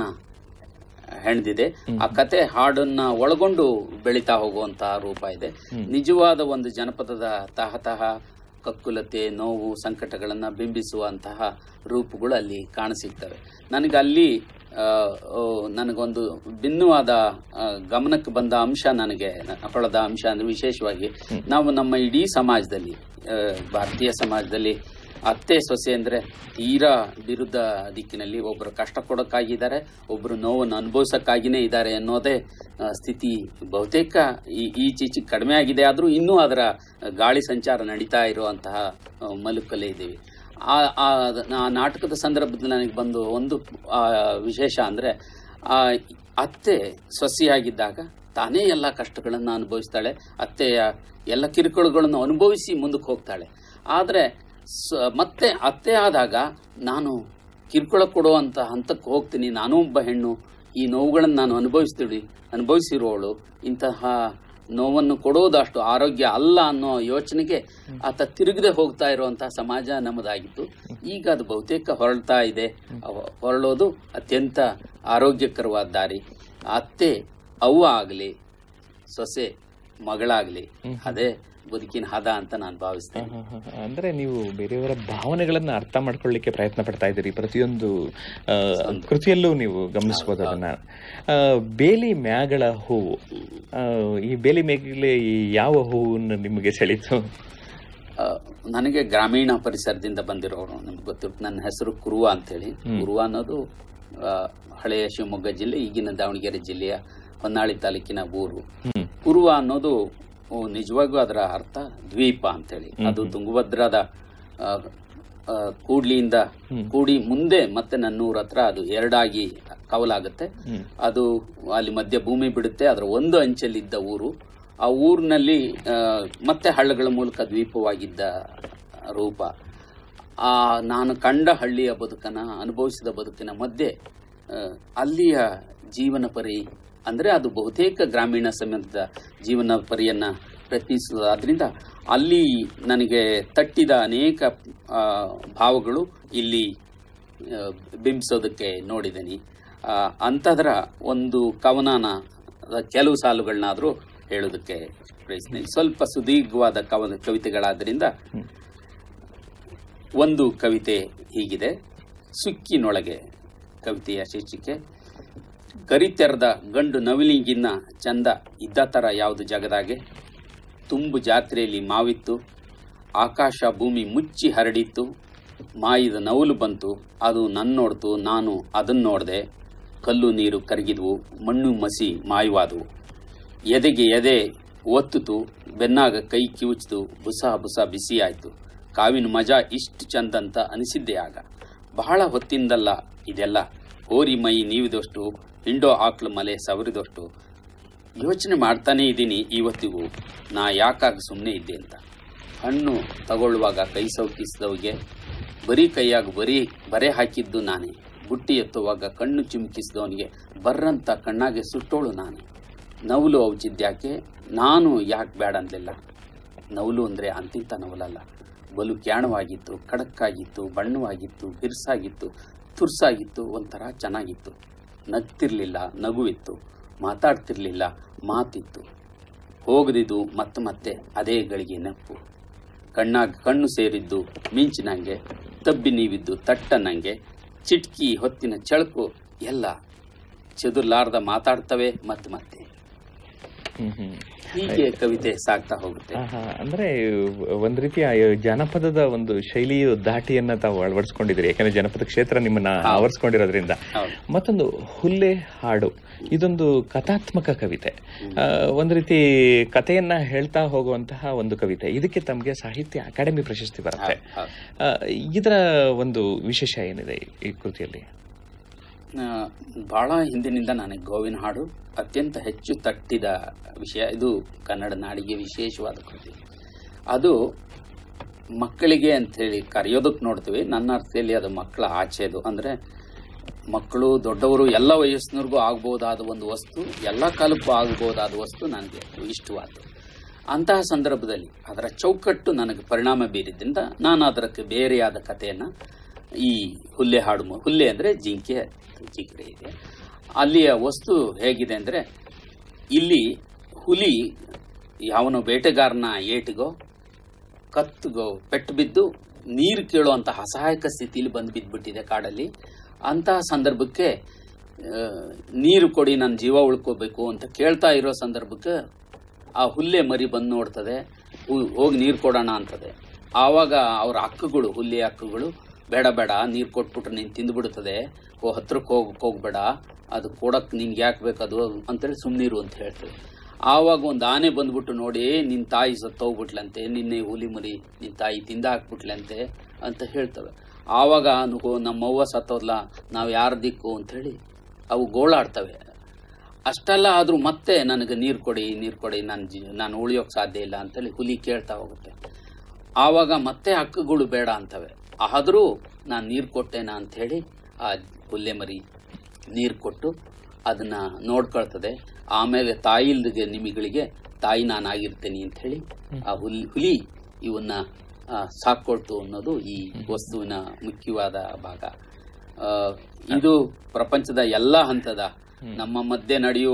ಹೆಣ್ದಿದೆ ಆ ಕತೆ ಹಾಡನ್ನ ಒಳಗೊಂಡು ಬೆಳೀತಾ ಹೋಗುವಂತಹ ರೂಪ ಇದೆ ನಿಜವಾದ ಒಂದು ಜನಪದದ ತಹತಹ ಕಕ್ಕುಲತೆ ನೋವು ಸಂಕಟಗಳನ್ನ ಬಿಂಬಿಸುವಂತಹ ರೂಪಗಳು ಅಲ್ಲಿ ಕಾಣಸಿಗ್ತವೆ ನನಗೆ ಅಲ್ಲಿ ಆ, ಓ, ನನಗೊಂದು ಭಿನ್ನವಾದ ಆ, ಗಮನಕ್ಕೆ ಬಂದ ಅಂಶ ನನಗೆ ಹೊಳೆದ ಅಂಶ ಅಂದ್ರೆ ವಿಶೇಷವಾಗಿ ನಾವು ನಮ್ಮ ಇಡೀ ಸಮಾಜದಲ್ಲಿ ಆ, ಭಾರತೀಯ ಸಮಾಜದಲ್ಲಿ ಅತ್ತೆ ಸೊಸೆ ಅಂದ್ರೆ ತೀರಾ ವಿರುದ್ಧ ದಿಕ್ಕಿನಲ್ಲಿ ಒಬ್ರು ಕಷ್ಟ ಕೊಡೋಕ್ಕಾಗಿದ್ದಾರೆ ಒಬ್ರು ನೋವನ್ನು ಅನುಭವಿಸಕ್ಕಾಗಿನೇ ಇದ್ದಾರೆ ಅನ್ನೋದೇ ಆ, ಸ್ಥಿತಿ ಬಹುತೇಕ ಈ ಈಚೀಚೆಗೆ ಕಡಿಮೆ ಆಗಿದೆ ಆದ್ರೂ ಇನ್ನೂ ಅದರ ಗಾಳಿ ಸಂಚಾರ ನಡೀತಾ ಇರುವಂತಹ ಆ, ಮಲುಕಲ್ಲೇ ಇದ್ದೀವಿ ಆ ಆ ಆ ನಾಟಕದ ಸಂದರ್ಭದಲ್ಲಿ ನನಗೆ ಬಂದು ಒಂದು ಆ, ವಿಶೇಷ ಅಂದ್ರೆ ಆ ಅತ್ತೆ ಸೊಸೆಯಾಗಿದ್ದಾಗ ತಾನೇ ಎಲ್ಲ ಕಷ್ಟಗಳನ್ನು ಅನುಭವಿಸ್ತಾಳೆ ಅತ್ತೆಯ ಎಲ್ಲ ಕಿರುಕುಳಗಳನ್ನು ಅನುಭವಿಸಿ ಮುಂದಕ್ಕೆ ಹೋಗ್ತಾಳೆ ಆದರೆ ಸ- ಮತ್ತೆ ಅತ್ತೆ ಆದಾಗ ನಾನು ಕಿರುಕುಳ ಕೊಡುವಂತ ಹಂತಕ್ಕೆ ಹೋಗ್ತೀನಿ ನಾನು ಒಬ್ಬ ಹೆಣ್ಣು ಈ ನೋವುಗಳನ್ನು ನಾನು ಅನುಭವಿಸ್ತೀವಿ ಅನುಭವಿಸಿರೋಳು ಇಂತಹ ನೋವನ್ನು ಕೊಡೋದಷ್ಟು ಆರೋಗ್ಯ ಅಲ್ಲ ಅನ್ನೋ ಯೋಚನೆಗೆ ಆತ ತಿರುಗದೆ ಹೋಗ್ತಾ ಇರುವಂತಹ ಸಮಾಜ ನಮ್ಮದಾಗಿತ್ತು ಈಗ ಅದು ಬಹುತೇಕ ಹೊರಳ್ತಾ ಇದೆ ಅವ- ಹೊರಳೋದು ಅತ್ಯಂತ ಆರೋಗ್ಯಕರವಾದ ದಾರಿ ಅತ್ತೆ ಅವ್ವ ಆಗಲಿ ಸೊಸೆ ಮಗಳಾಗ್ಲಿ ಅದೇ ಬದುಕಿನ ಹದ ಅಂತ ನಾನು ಭಾವಿಸ್ತೇನೆ ಹ, ಹ, ಹ. ಅಂದ್ರೆ ನೀವು ಬೇರೆಯವರ ಭಾವನೆಗಳನ್ನ ಅರ್ಥ ಮಾಡ್ಕೊಳ್ಳಿಕ್ಕೆ ಪ್ರಯತ್ನ ಪಡ್ತಾ ಇದ್ದೀರಿ ಪ್ರತಿಯೊಂದು ಆ, ಕೃತಿಯಲ್ಲೂ ನೀವು ಗಮನಿಸಬಹುದು ಅದನ್ನ ಆ, ಬೇಲಿ ಮ್ಯಾಗಳ ಹೂವು ಆ, ಈ ಬೇಲಿ ಮೇಗಲೆ ಈ ಯಾವ ಹೂವನ್ನು ನಿಮಗೆ ಸೆಳೀತು ಆ, ನನಗೆ ಗ್ರಾಮೀಣ ಪರಿಸರದಿಂದ ಬಂದಿರೋರು ನಮ್ಗೆ ಗೊತ್ತಿರುತ್ತೆ ನನ್ನ ಹೆಸರು ಕುರುವ ಅಂತೇಳಿ ಕುರುವ ಅನ್ನೋದು ಆ, ಹಳೆಯ ಶಿವಮೊಗ್ಗ ಜಿಲ್ಲೆ ಈಗಿನ ದಾವಣಗೆರೆ ಜಿಲ್ಲೆಯ ಹೊನ್ನಾಳಿ ತಾಲೂಕಿನ ಊರು ಹ್ಮ್ ಕುರುವ ಅನ್ನೋದು ಓ, ನಿಜವಾಗ್ಲೂ ಅದರ ಅರ್ಥ ದ್ವೀಪ ಅಂತೇಳಿ ಅದು ತುಂಗಭದ್ರದ ಆ, ಆ, ಕೂಡ್ಲಿಯಿಂದ ಕೂಡಿ ಮುಂದೆ ಮತ್ತೆ ನನ್ನೂರ ಹತ್ರ ಅದು ಎರಡಾಗಿ ಕವಲಾಗುತ್ತೆ ಹ್ಮ್. ಅದು ಅಲ್ಲಿ ಮಧ್ಯ ಭೂಮಿ ಬಿಡುತ್ತೆ ಅದರ ಒಂದು ಅಂಚಲ್ಲಿದ್ದ ಊರು ಆ ಊರಿನಲ್ಲಿ ಆ, ಮತ್ತೆ ಹಳ್ಳಗಳ ಮೂಲಕ ದ್ವೀಪವಾಗಿದ್ದ ರೂಪ ಆ ನಾನು ಕಂಡ ಹಳ್ಳಿಯ ಬದುಕನ್ನ ಅನುಭವಿಸಿದ ಬದುಕಿನ ಮಧ್ಯೆ ಆ, ಅಲ್ಲಿಯ ಜೀವನ ಪರಿ ಅಂದ್ರೆ ಅದು ಬಹುತೇಕ ಗ್ರಾಮೀಣ ಸಂಬಂಧದ ಜೀವನ ಪರಿಯನ್ನ ಪ್ರಯತ್ನಿಸುತ್ತದೆ ಆದ್ರಿಂದ ಅಲ್ಲಿ ನನಗೆ ತಟ್ಟಿದ ಅನೇಕ ಆ, ಭಾವಗಳು ಇಲ್ಲಿ ಆ, ಬಿಂಬಿಸೋದಕ್ಕೆ ನೋಡಿದ್ದೀನಿ ಆ, ಅಂಥದ್ರ ಒಂದು ಕವನನ ಅದ ಕೆಲವು ಸಾಲುಗಳನ್ನಾದರೂ ಹೇಳೋದಕ್ಕೆ ಪ್ರಯತ್ನ ಸ್ವಲ್ಪ ಸುದೀರ್ಘವಾದ ಕವನ ಕವಿತೆಗಳಾದ್ರಿಂದ ಒಂದು ಕವಿತೆ ಹೀಗಿದೆ ಸುಕ್ಕಿನೊಳಗೆ ಕವಿತೆಯ ಶೀರ್ಷಿಕೆ ಕರಿತೆರೆದ ಗಂಡು ನವಿಲಿಗಿನ್ನ ಚಂದ ಇದ್ದ ಥರ ಯಾವುದು ಜಗದಾಗೆ ತುಂಬು ಜಾತ್ರೆಯಲ್ಲಿ ಮಾವಿತ್ತು ಆಕಾಶ ಭೂಮಿ ಮುಚ್ಚಿ ಹರಡಿತ್ತು ಮಾಯಿದ ನವಲು ಬಂತು ಅದು ನನ್ನೋಡ್ತು ನಾನು ಅದನ್ನ ನೋಡ್ದೆ ಕಲ್ಲು ನೀರು ಕರಗಿದ್ವು ಮಣ್ಣು ಮಸಿ ಮಾಯವಾದವು ಎದೆಗೆ ಎದೆ ಒತ್ತಿತು ಬೆನ್ನಾಗ ಕೈ ಕಿವುಚಿತು ಬುಸ ಬುಸ ಬಿಸಿಯಾಯ್ತು ಕಾವಿನ ಮಜಾ ಇಷ್ಟು ಚಂದಂತ ಅನಿಸಿದ್ದೆ ಆಗ ಬಹಳ ಹೊತ್ತಿಂದಲ್ಲ ಇದೆಲ್ಲ ಹೋರಿ ಮೈ ನೀವಿದಷ್ಟು ಹಿಂಡೋ ಆಕ್ಳು ಮಲೆ ಸವರಿದಷ್ಟು ಯೋಚನೆ ಮಾಡ್ತಾನೇ ಇದ್ದೀನಿ ಇವತ್ತಿಗೂ ನಾ ಯಾಕಾಗ ಸುಮ್ಮನೆ ಇದ್ದೆ ಅಂತ ಹಣ್ಣು ತಗೊಳ್ಳುವಾಗ ಕೈ ಸೌಕಿಸಿದವಗೆ ಬರೀ ಕೈಯಾಗ ಬರೀ ಬರೆ ಹಾಕಿದ್ದು ನಾನೇ ಬುಟ್ಟಿ ಎತ್ತುವಾಗ ಕಣ್ಣು ಚಿಮುಕಿಸಿದವನಿಗೆ ಬರ್ರಂತ ಕಣ್ಣಾಗೆ ಸುಟ್ಟೋಳು ನಾನೇ ನವಲು ಔಚಿದ್ಯಾಕೆ ನಾನು ಯಾಕೆ ಬೇಡ ಅಂದಿಲ್ಲ ನವಲು ಅಂದರೆ ಅಂತಿಂತ ನವಲಲ್ಲ ಬಲು ಕ್ಯಾಣವಾಗಿತ್ತು ಖಡಕ್ಕಾಗಿತ್ತು ಬಣ್ಣವಾಗಿತ್ತು ಬಿರ್ಸಾಗಿತ್ತು ತುರ್ಸಾಗಿತ್ತು ಒಂಥರ ಚೆನ್ನಾಗಿತ್ತು ನಗ್ತಿರ್ಲಿಲ್ಲ ನಗುವಿತ್ತು ಮಾತಾಡ್ತಿರ್ಲಿಲ್ಲ ಮಾತಿತ್ತು ಹೋಗದಿದ್ದು ಮತ್ತೆ ಮತ್ತೆ ಅದೇ ಗಳಿಗೆ ನೆಪ್ಪು ಕಣ್ಣಾಗ ಕಣ್ಣು ಸೇರಿದ್ದು ಮಿಂಚಿನಂಗೆ ತಬ್ಬಿ ನೀವಿದ್ದು ತಟ್ಟನಂಗೆ ಚಿಟ್ಕಿ ಹೊತ್ತಿನ ಚಳಕು ಎಲ್ಲ ಚದುರ್ಲಾರ್ದ ಮಾತಾಡ್ತವೆ ಮತ್ತೆ ಮತ್ತೆ ಹ್ಮ್ ಹ್ಮ್ ಹೀಗೆ ಕವಿತೆ ಸಾಗ್ತಾ ಹೋಗುತ್ತೆ ಆಹಾ, ಅಂದ್ರೆ ಒಂದ್ ರೀತಿಯ ಜಾನಪದದ ಒಂದು ಶೈಲಿಯು ದಾಟಿಯನ್ನ ತಾವು ಅಳವಡಿಸ್ಕೊಂಡಿದ್ರಿ ಯಾಕಂದ್ರೆ ಜನಪದ ಕ್ಷೇತ್ರ ನಿಮ್ಮನ್ನ ಆವರಿಸ್ಕೊಂಡಿರೋದ್ರಿಂದ ಹೌದು ಮತ್ತೊಂದು ಹುಲ್ಲೆ ಹಾಡು ಇದೊಂದು ಕಥಾತ್ಮಕ ಕವಿತೆ ಆ, ಒಂದ್ ರೀತಿ ಕಥೆಯನ್ನ ಹೇಳ್ತಾ ಹೋಗುವಂತಹ ಒಂದು ಕವಿತೆ ಇದಕ್ಕೆ ತಮಗೆ ಸಾಹಿತ್ಯ ಅಕಾಡೆಮಿ ಪ್ರಶಸ್ತಿ ಬರುತ್ತೆ ಹೌದು. ಆ, ಇದರ ಒಂದು ವಿಶೇಷ ಏನಿದೆ ಈ ಕೃತಿಯಲ್ಲಿ ಆ, ಬಹಳ ಹಿಂದಿನಿಂದ ನನಗೆ ಗೋವಿನ ಹಾಡು ಅತ್ಯಂತ ಹೆಚ್ಚು ತಟ್ಟಿದ ವಿಷಯ ಇದು ಕನ್ನಡ ನಾಡಿಗೆ ವಿಶೇಷವಾದ ಕೃತಿ ಅದು ಮಕ್ಕಳಿಗೆ ಅಂಥೇಳಿ ಕರೆಯೋದಕ್ಕೆ ನೋಡ್ತೀವಿ ನನ್ನ ಅರ್ಥದಲ್ಲಿ ಅದು ಮಕ್ಕಳ ಆಚೆದು ಅಂದರೆ ಮಕ್ಕಳು ದೊಡ್ಡವರು ಎಲ್ಲ ವಯಸ್ಸಿನವ್ರಿಗೂ ಆಗ್ಬೋದಾದ ಒಂದು ವಸ್ತು ಎಲ್ಲ ಕಾಲಕ್ಕೂ ಆಗ್ಬೋದಾದ ವಸ್ತು ನನಗೆ ಇಷ್ಟವಾದ್ದು ಅಂತಹ ಸಂದರ್ಭದಲ್ಲಿ ಅದರ ಚೌಕಟ್ಟು ನನಗೆ ಪರಿಣಾಮ ಬೀರಿದ್ರಿಂದ ನಾನು ಅದಕ್ಕೆ ಬೇರೆಯಾದ ಕಥೆಯನ್ನು ಈ ಹುಲ್ಲೆ ಹಾಡು ಮೂ- ಹುಲ್ಲೆ ಅಂದರೆ ಜಿಂಕೆ ಜಿಂಕೆ ಇದೆ ಅಲ್ಲಿಯ ವಸ್ತು ಹೇಗಿದೆ ಅಂದರೆ ಇಲ್ಲಿ ಹುಲಿ ಯಾವನೋ ಬೇಟೆಗಾರನ ಏಟಿಗೋ ಕತ್ತಿಗೋ ಪೆಟ್ಟು ಬಿದ್ದು ನೀರು ಕೇಳುವಂಥ ಅಸಹಾಯಕ ಸ್ಥಿತಿಲಿ ಬಂದು ಬಿದ್ದುಬಿಟ್ಟಿದೆ ಕಾಡಲ್ಲಿ ಅಂತಹ ಸಂದರ್ಭಕ್ಕೆ ಆ, ನೀರು ಕೊಡಿ ನನ್ನ ಜೀವ ಉಳ್ಕೋಬೇಕು ಅಂತ ಕೇಳ್ತಾ ಇರೋ ಸಂದರ್ಭಕ್ಕೆ ಆ ಹುಲ್ಲೆ ಮರಿ ಬಂದು ನೋಡ್ತದೆ ಹು- ಹೋಗಿ ನೀರು ಕೊಡೋಣ ಅಂತದೆ ಆವಾಗ ಅವ್ರ ಹಕ್ಕುಗಳು ಹುಲ್ಲೆ ಹಕ್ಕುಗಳು ಬೇಡ ಬೇಡ ನೀರು ಕೊಟ್ಬಿಟ್ರೆ ನೀನು ತಿಂದುಬಿಡ್ತದೆ ಓ ಹತ್ರಕ್ಕೆ ಹೋಗ್ ಹೋಗ್ಬೇಡ ಅದು ಕೊಡಕ್ಕೆ ನಿನ್ಗೆ ಯಾಕೆ ಬೇಕದು ಅಂತೇಳಿ ಸುಮ್ಮನಿರು ಅಂತ ಹೇಳ್ತೇವೆ ಆವಾಗ ಒಂದು ಆನೆ ಬಂದ್ಬಿಟ್ಟು ನೋಡಿ ನಿನ್ನ ತಾಯಿ ಸತ್ತೋಗ್ಬಿಟ್ಲಂತೆ ನಿನ್ನೆ ಹುಲಿ ಮರಿ ನಿನ್ನ ತಾಯಿ ತಿಂದ ಹಾಕ್ಬಿಟ್ಲಂತೆ ಅಂತ ಹೇಳ್ತವೆ ಆವಾಗ ಅನ್ಕೋ ನಮ್ಮವ್ವ ಸತ್ತೋದ್ಲ ನಾವು ಯಾರ ದಿಕ್ಕು ಅಂಥೇಳಿ ಅವು ಗೋಳಾಡ್ತವೆ ಅಷ್ಟೆಲ್ಲ ಆದರೂ ಮತ್ತೆ ನನಗೆ ನೀರು ಕೊಡಿ ನೀರು ಕೊಡಿ ನಾನು ಜಿ ನಾನು ಉಳಿಯೋಕೆ ಸಾಧ್ಯ ಇಲ್ಲ ಅಂತೇಳಿ ಹುಲಿ ಕೇಳ್ತಾ ಹೋಗುತ್ತೆ ಆವಾಗ ಮತ್ತೆ ಹಕ್ಕುಗಳು ಬೇಡ ಅಂತವೆ ಆದರೂ ನಾನು ನೀರು ಕೊಟ್ಟೆನಾ ಅಂಥೇಳಿ ಆ ಹುಲ್ಲೆ ಮರಿ ನೀರು ಕೊಟ್ಟು ಅದನ್ನ ನೋಡ್ಕೊಳ್ತದೆ ಆಮೇಲೆ ತಾಯಿಲ್ದಿಗೆ ನಿಮಿಗಳಿಗೆ ತಾಯಿ ನಾನಾಗಿರ್ತೀನಿ ಅಂತ ಹೇಳಿ ಆ ಹುಲಿ ಹುಲಿ ಇವನ್ನ ಆ, ಸಾಕ್ಕೊಳ್ತು ಅನ್ನೋದು ಈ ವಸ್ತುವಿನ ಮುಖ್ಯವಾದ ಭಾಗ ಆ, ಇದು ಪ್ರಪಂಚದ ಎಲ್ಲ ಹಂತದ ನಮ್ಮ ಮಧ್ಯೆ ನಡೆಯುವ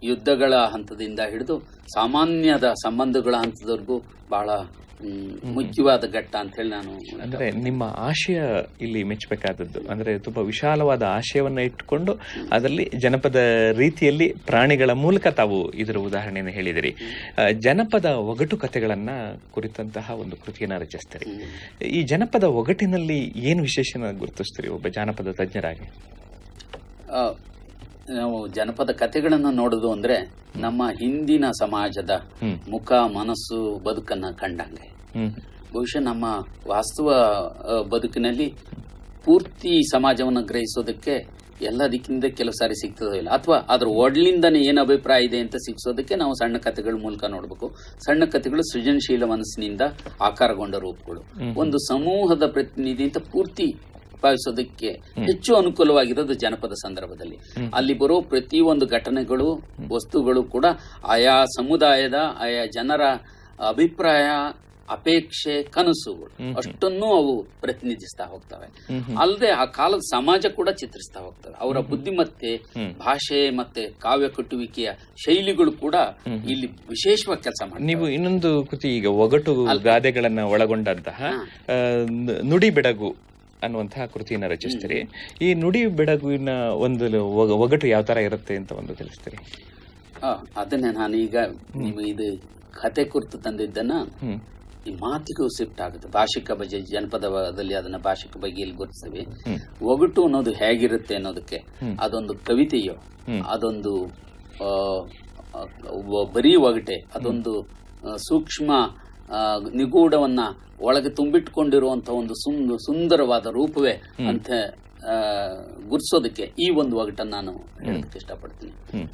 ಯುದ್ಧಗಳ ಹಂತದಿಂದ ಹಿಡಿದು ಸಾಮಾನ್ಯದ ಸಂಬಂಧಗಳ ಹಂತದವರೆಗೂ ಬಹಳ ಮ್, ಮುಖ್ಯವಾದ ಘಟ್ಟ ಅಂತ ಹೇಳಿ ನಾನು ಅಂದ್ರೆ ನಿಮ್ಮ ಆಶಯ ಇಲ್ಲಿ ಮೆಚ್ಚಬೇಕಾದದ್ದು ಅಂದ್ರೆ ತುಂಬಾ ವಿಶಾಲವಾದ ಆಶಯವನ್ನ ಇಟ್ಟುಕೊಂಡು ಅದರಲ್ಲಿ ಜನಪದ ರೀತಿಯಲ್ಲಿ ಪ್ರಾಣಿಗಳ ಮೂಲಕ ತಾವು ಇದರ ಉದಾಹರಣೆಯನ್ನು ಹೇಳಿದಿರಿ ಆ, ಜನಪದ ಒಗಟು ಕಥೆಗಳನ್ನ ಕುರಿತಂತಹ ಒಂದು ಕೃತಿಯನ್ನ ರಚಿಸ್ತೀರಿ ಹ್ಮ್. ಈ ಜನಪದ ಒಗಟಿನಲ್ಲಿ ಏನು ವಿಶೇಷನ ಗುರುತಿಸ್ತೀರಿ ಒಬ್ಬ ಜಾನಪದ ತಜ್ಞರಾಗಿ ಆ, ನಾವು ಜನಪದ ಕಥೆಗಳನ್ನು ನೋಡುದು ಅಂದ್ರೆ ನಮ್ಮ ಹಿಂದಿನ ಸಮಾಜದ ಹ್ಮ್ ಮುಖ ಮನಸ್ಸು ಬದುಕನ್ನ ಕಂಡಂಗೆ ಹ್ಮ್ ಬಹುಶಃ ನಮ್ಮ ವಾಸ್ತವ ಆ, ಬದುಕಿನಲ್ಲಿ ಪೂರ್ತಿ ಸಮಾಜವನ್ನು ಗ್ರಹಿಸೋದಕ್ಕೆ ಎಲ್ಲ ದಿಕ್ಕಿನಿಂದ ಕೆಲವು ಸಾರಿ ಸಿಗ್ತದೋ ಇಲ್ಲ ಅಥವಾ ಅದ್ರ ಒಡ್ಲಿಂದನೇ ಏನು ಅಭಿಪ್ರಾಯ ಇದೆ ಅಂತ ಸಿಕ್ಸೋದಕ್ಕೆ ನಾವು ಸಣ್ಣ ಕಥೆಗಳ ಮೂಲಕ ನೋಡಬೇಕು ಸಣ್ಣ ಕಥೆಗಳು ಸೃಜನಶೀಲ ಮನಸ್ಸಿನಿಂದ ಆಕಾರಗೊಂಡ ರೂಪಗಳು ಒಂದು ಸಮೂಹದ ಪ್ರತಿನಿಧಿ ಅಂತ ಪೂರ್ತಿ ಭಾವಿಸೋದಕ್ಕೆ ಹೆಚ್ಚು ಅನುಕೂಲವಾಗಿರೋದು ಜನಪದ ಸಂದರ್ಭದಲ್ಲಿ ಅಲ್ಲಿ ಬರೋ ಪ್ರತಿಯೊಂದು ಘಟನೆಗಳು ವಸ್ತುಗಳು ಕೂಡ ಆಯಾ ಸಮುದಾಯದ ಆಯಾ ಜನರ ಅಭಿಪ್ರಾಯ ಅಪೇಕ್ಷೆ ಕನಸುಗಳು ಅಷ್ಟನ್ನೂ ಅವು ಪ್ರತಿನಿಧಿಸ್ತಾ ಹೋಗ್ತವೆ ಅಲ್ಲದೆ ಆ ಕಾಲದ ಸಮಾಜ ಕೂಡ ಚಿತ್ರಿಸ್ತಾ ಹೋಗ್ತವೆ ಅವರ ಬುದ್ಧಿಮತ್ತೆ ಭಾಷೆ ಮತ್ತೆ ಕಾವ್ಯ ಕಟ್ಟುವಿಕೆಯ ಶೈಲಿಗಳು ಕೂಡ ಇಲ್ಲಿ ವಿಶೇಷವಾಗಿ ಕೆಲಸ ಮಾಡ್ತವೆ ನೀವು ಇನ್ನೊಂದು ಕೃತಿ ಈಗ ಒಗಟು ಗಾದೆಗಳನ್ನ ಒಳಗೊಂಡಂತಹ ಆ, ನ- ನುಡಿ ಬೆಡಗು ಅನ್ನುವಂತಹ ಕೃತಿಯನ್ನ ರಚಿಸ್ತೀರಿ ಈ ನುಡಿ ಬೆಡಗುವಿನ ಒಂದು ಒಗ- ಒಗಟು ಯಾವ ತರ ಇರುತ್ತೆ ಅಂತ ಒಂದು ತಿಳಿಸ್ತೀರಿ ಆ, ಅದನ್ನೇ ನಾನು ಈಗ ನೀವು ಇದು ಕತೆ ಕುರಿತು ತಂದಿದ್ದನ್ನ ಹ್ಮ್ ಈ ಮಾತಿಗೂ ಶಿಫ್ಟ್ ಆಗುತ್ತೆ ಭಾಷಿಕ ಬಗ್ಗೆ ಜನಪದದಲ್ಲಿ ಅದನ್ನ ಭಾಷಿಕ ಬಗೆಯಲ್ಲಿ ಗುರುತಿಸ್ತೇವೆ ಹ್ಮ್. ಒಗಟು ಅನ್ನೋದು ಹೇಗಿರುತ್ತೆ ಅನ್ನೋದಕ್ಕೆ ಹ್ಮ್. ಅದೊಂದು ಕವಿತೆಯೋ ಹ್ಮ್. ಅದೊಂದು ಆ, ಆ, ಒ- ಬರೀ ಒಗಟೆ ಅದೊಂದು ಆ, ಸೂಕ್ಷ್ಮ ಆ, ನಿಗೂಢವನ್ನ ಒಳಗೆ ತುಂಬಿಟ್ಕೊಂಡಿರುವಂತ ಒಂದು ಸುಂದ- ಸುಂದರವಾದ ರೂಪವೇ ಅಂತ ಆ, ಗುರ್ಸೋದಕ್ಕೆ ಈ ಒಂದು ಒಗಟನ್ನು ನಾನು ಹೇಳೋದಕ್ಕೆ ಇಷ್ಟಪಡ್ತೀನಿ ಹ್ಮ್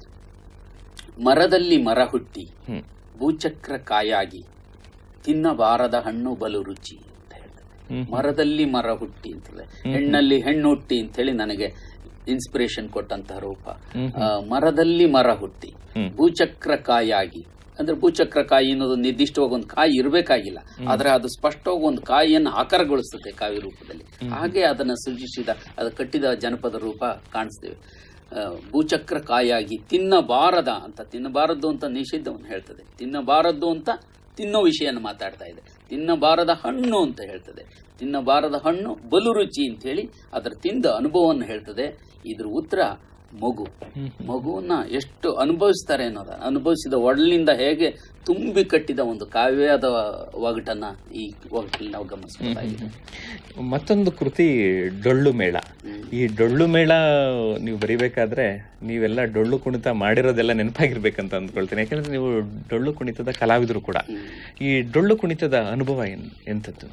ಮರದಲ್ಲಿ ಮರ ಹುಟ್ಟಿ ಹ್ಮ್ ಭೂಚಕ್ರ ಕಾಯಾಗಿ ತಿನ್ನಬಾರದ ಹಣ್ಣು ಬಲು ರುಚಿ ಅಂತ ಹೇಳ್ತಾರೆ ಹ್ಮ್. ಮರದಲ್ಲಿ ಮರ ಹುಟ್ಟಿ ಅಂತೇಳಿ ಹೆಣ್ಣಲ್ಲಿ ಹೆಣ್ಣು ಹುಟ್ಟಿ ಅಂತ ಹೇಳಿ ನನಗೆ ಇನ್ಸ್ಪಿರೇಷನ್ ಕೊಟ್ಟಂತಹ ರೂಪ ಹ್ಮ್. ಆ, ಮರದಲ್ಲಿ ಮರ ಹುಟ್ಟಿ ಹ್ಮ್. ಭೂಚಕ್ರ ಕಾಯಾಗಿ ಅಂದ್ರೆ ಭೂಚಕ್ರ ಕಾಯಿ ಅನ್ನೋದು ನಿರ್ದಿಷ್ಟವಾಗಿ ಒಂದು ಕಾಯಿ ಇರಬೇಕಾಗಿಲ್ಲ ಆದ್ರೆ ಅದು ಸ್ಪಷ್ಟವಾಗಿ ಒಂದು ಕಾಯಿಯನ್ನು ಆಕಾರಗೊಳಿಸುತ್ತೆ ಕಾವಿ ರೂಪದಲ್ಲಿ ಹಾಗೆ ಅದನ್ನ ಸೃಜಿಸಿದ ಅದು ಕಟ್ಟಿದ ಜನಪದ ರೂಪ ಕಾಣಿಸ್ತೇವೆ ಆ, ಭೂಚಕ್ರ ಕಾಯಾಗಿ ತಿನ್ನಬಾರದ ಅಂತ ತಿನ್ನಬಾರದು ಅಂತ ನಿಷಿದ್ಧವನ್ನು ಹೇಳ್ತದೆ ತಿನ್ನಬಾರದು ಅಂತ ತಿನ್ನೋ ವಿಷಯನ ಮಾತಾಡ್ತಾ ಇದೆ ತಿನ್ನಬಾರದ ಹಣ್ಣು ಅಂತ ಹೇಳ್ತದೆ ತಿನ್ನಬಾರದ ಹಣ್ಣು ಬಲು ರುಚಿ ಅಂತ ಹೇಳಿ ಅದರ ತಿಂದ ಅನುಭವವನ್ನು ಹೇಳ್ತದೆ ಇದ್ರ ಉತ್ತರ ಮಗು ಮಗುವನ್ನ ಎಷ್ಟು ಅನುಭವಿಸ್ತಾರೆ ಅನ್ನೋದ ಅನುಭವಿಸಿದ ಒಡಲಿನಿಂದ ಹೇಗೆ ತುಂಬಿ ಕಟ್ಟಿದ ಒಂದು ಕಾವ್ಯದ ಒಗಟನ್ನ ಈ ಒಗಟಲ್ಲಿ ನಾವು ಗಮನಿಸಬಹುದಾಗಿದೆ ಮತ್ತೊಂದು ಕೃತಿ ಡೊಳ್ಳು ಮೇಳ ಹ್ಮ್. ಈ ಡೊಳ್ಳು ಮೇಳ ನೀವು ಬರಿಬೇಕಾದ್ರೆ ನೀವೆಲ್ಲ ಡೊಳ್ಳು ಕುಣಿತ ಮಾಡಿರೋದೆಲ್ಲ ನೆನಪಾಗಿರ್ಬೇಕಂತ ಅಂದ್ಕೊಳ್ತೀನಿ ಯಾಕಂದ್ರೆ ನೀವು ಡೊಳ್ಳು ಕುಣಿತದ ಕಲಾವಿದರು ಕೂಡ ಈ ಡೊಳ್ಳು ಕುಣಿತದ ಅನುಭವ ಏನ್ ಎಂಥದ್ದು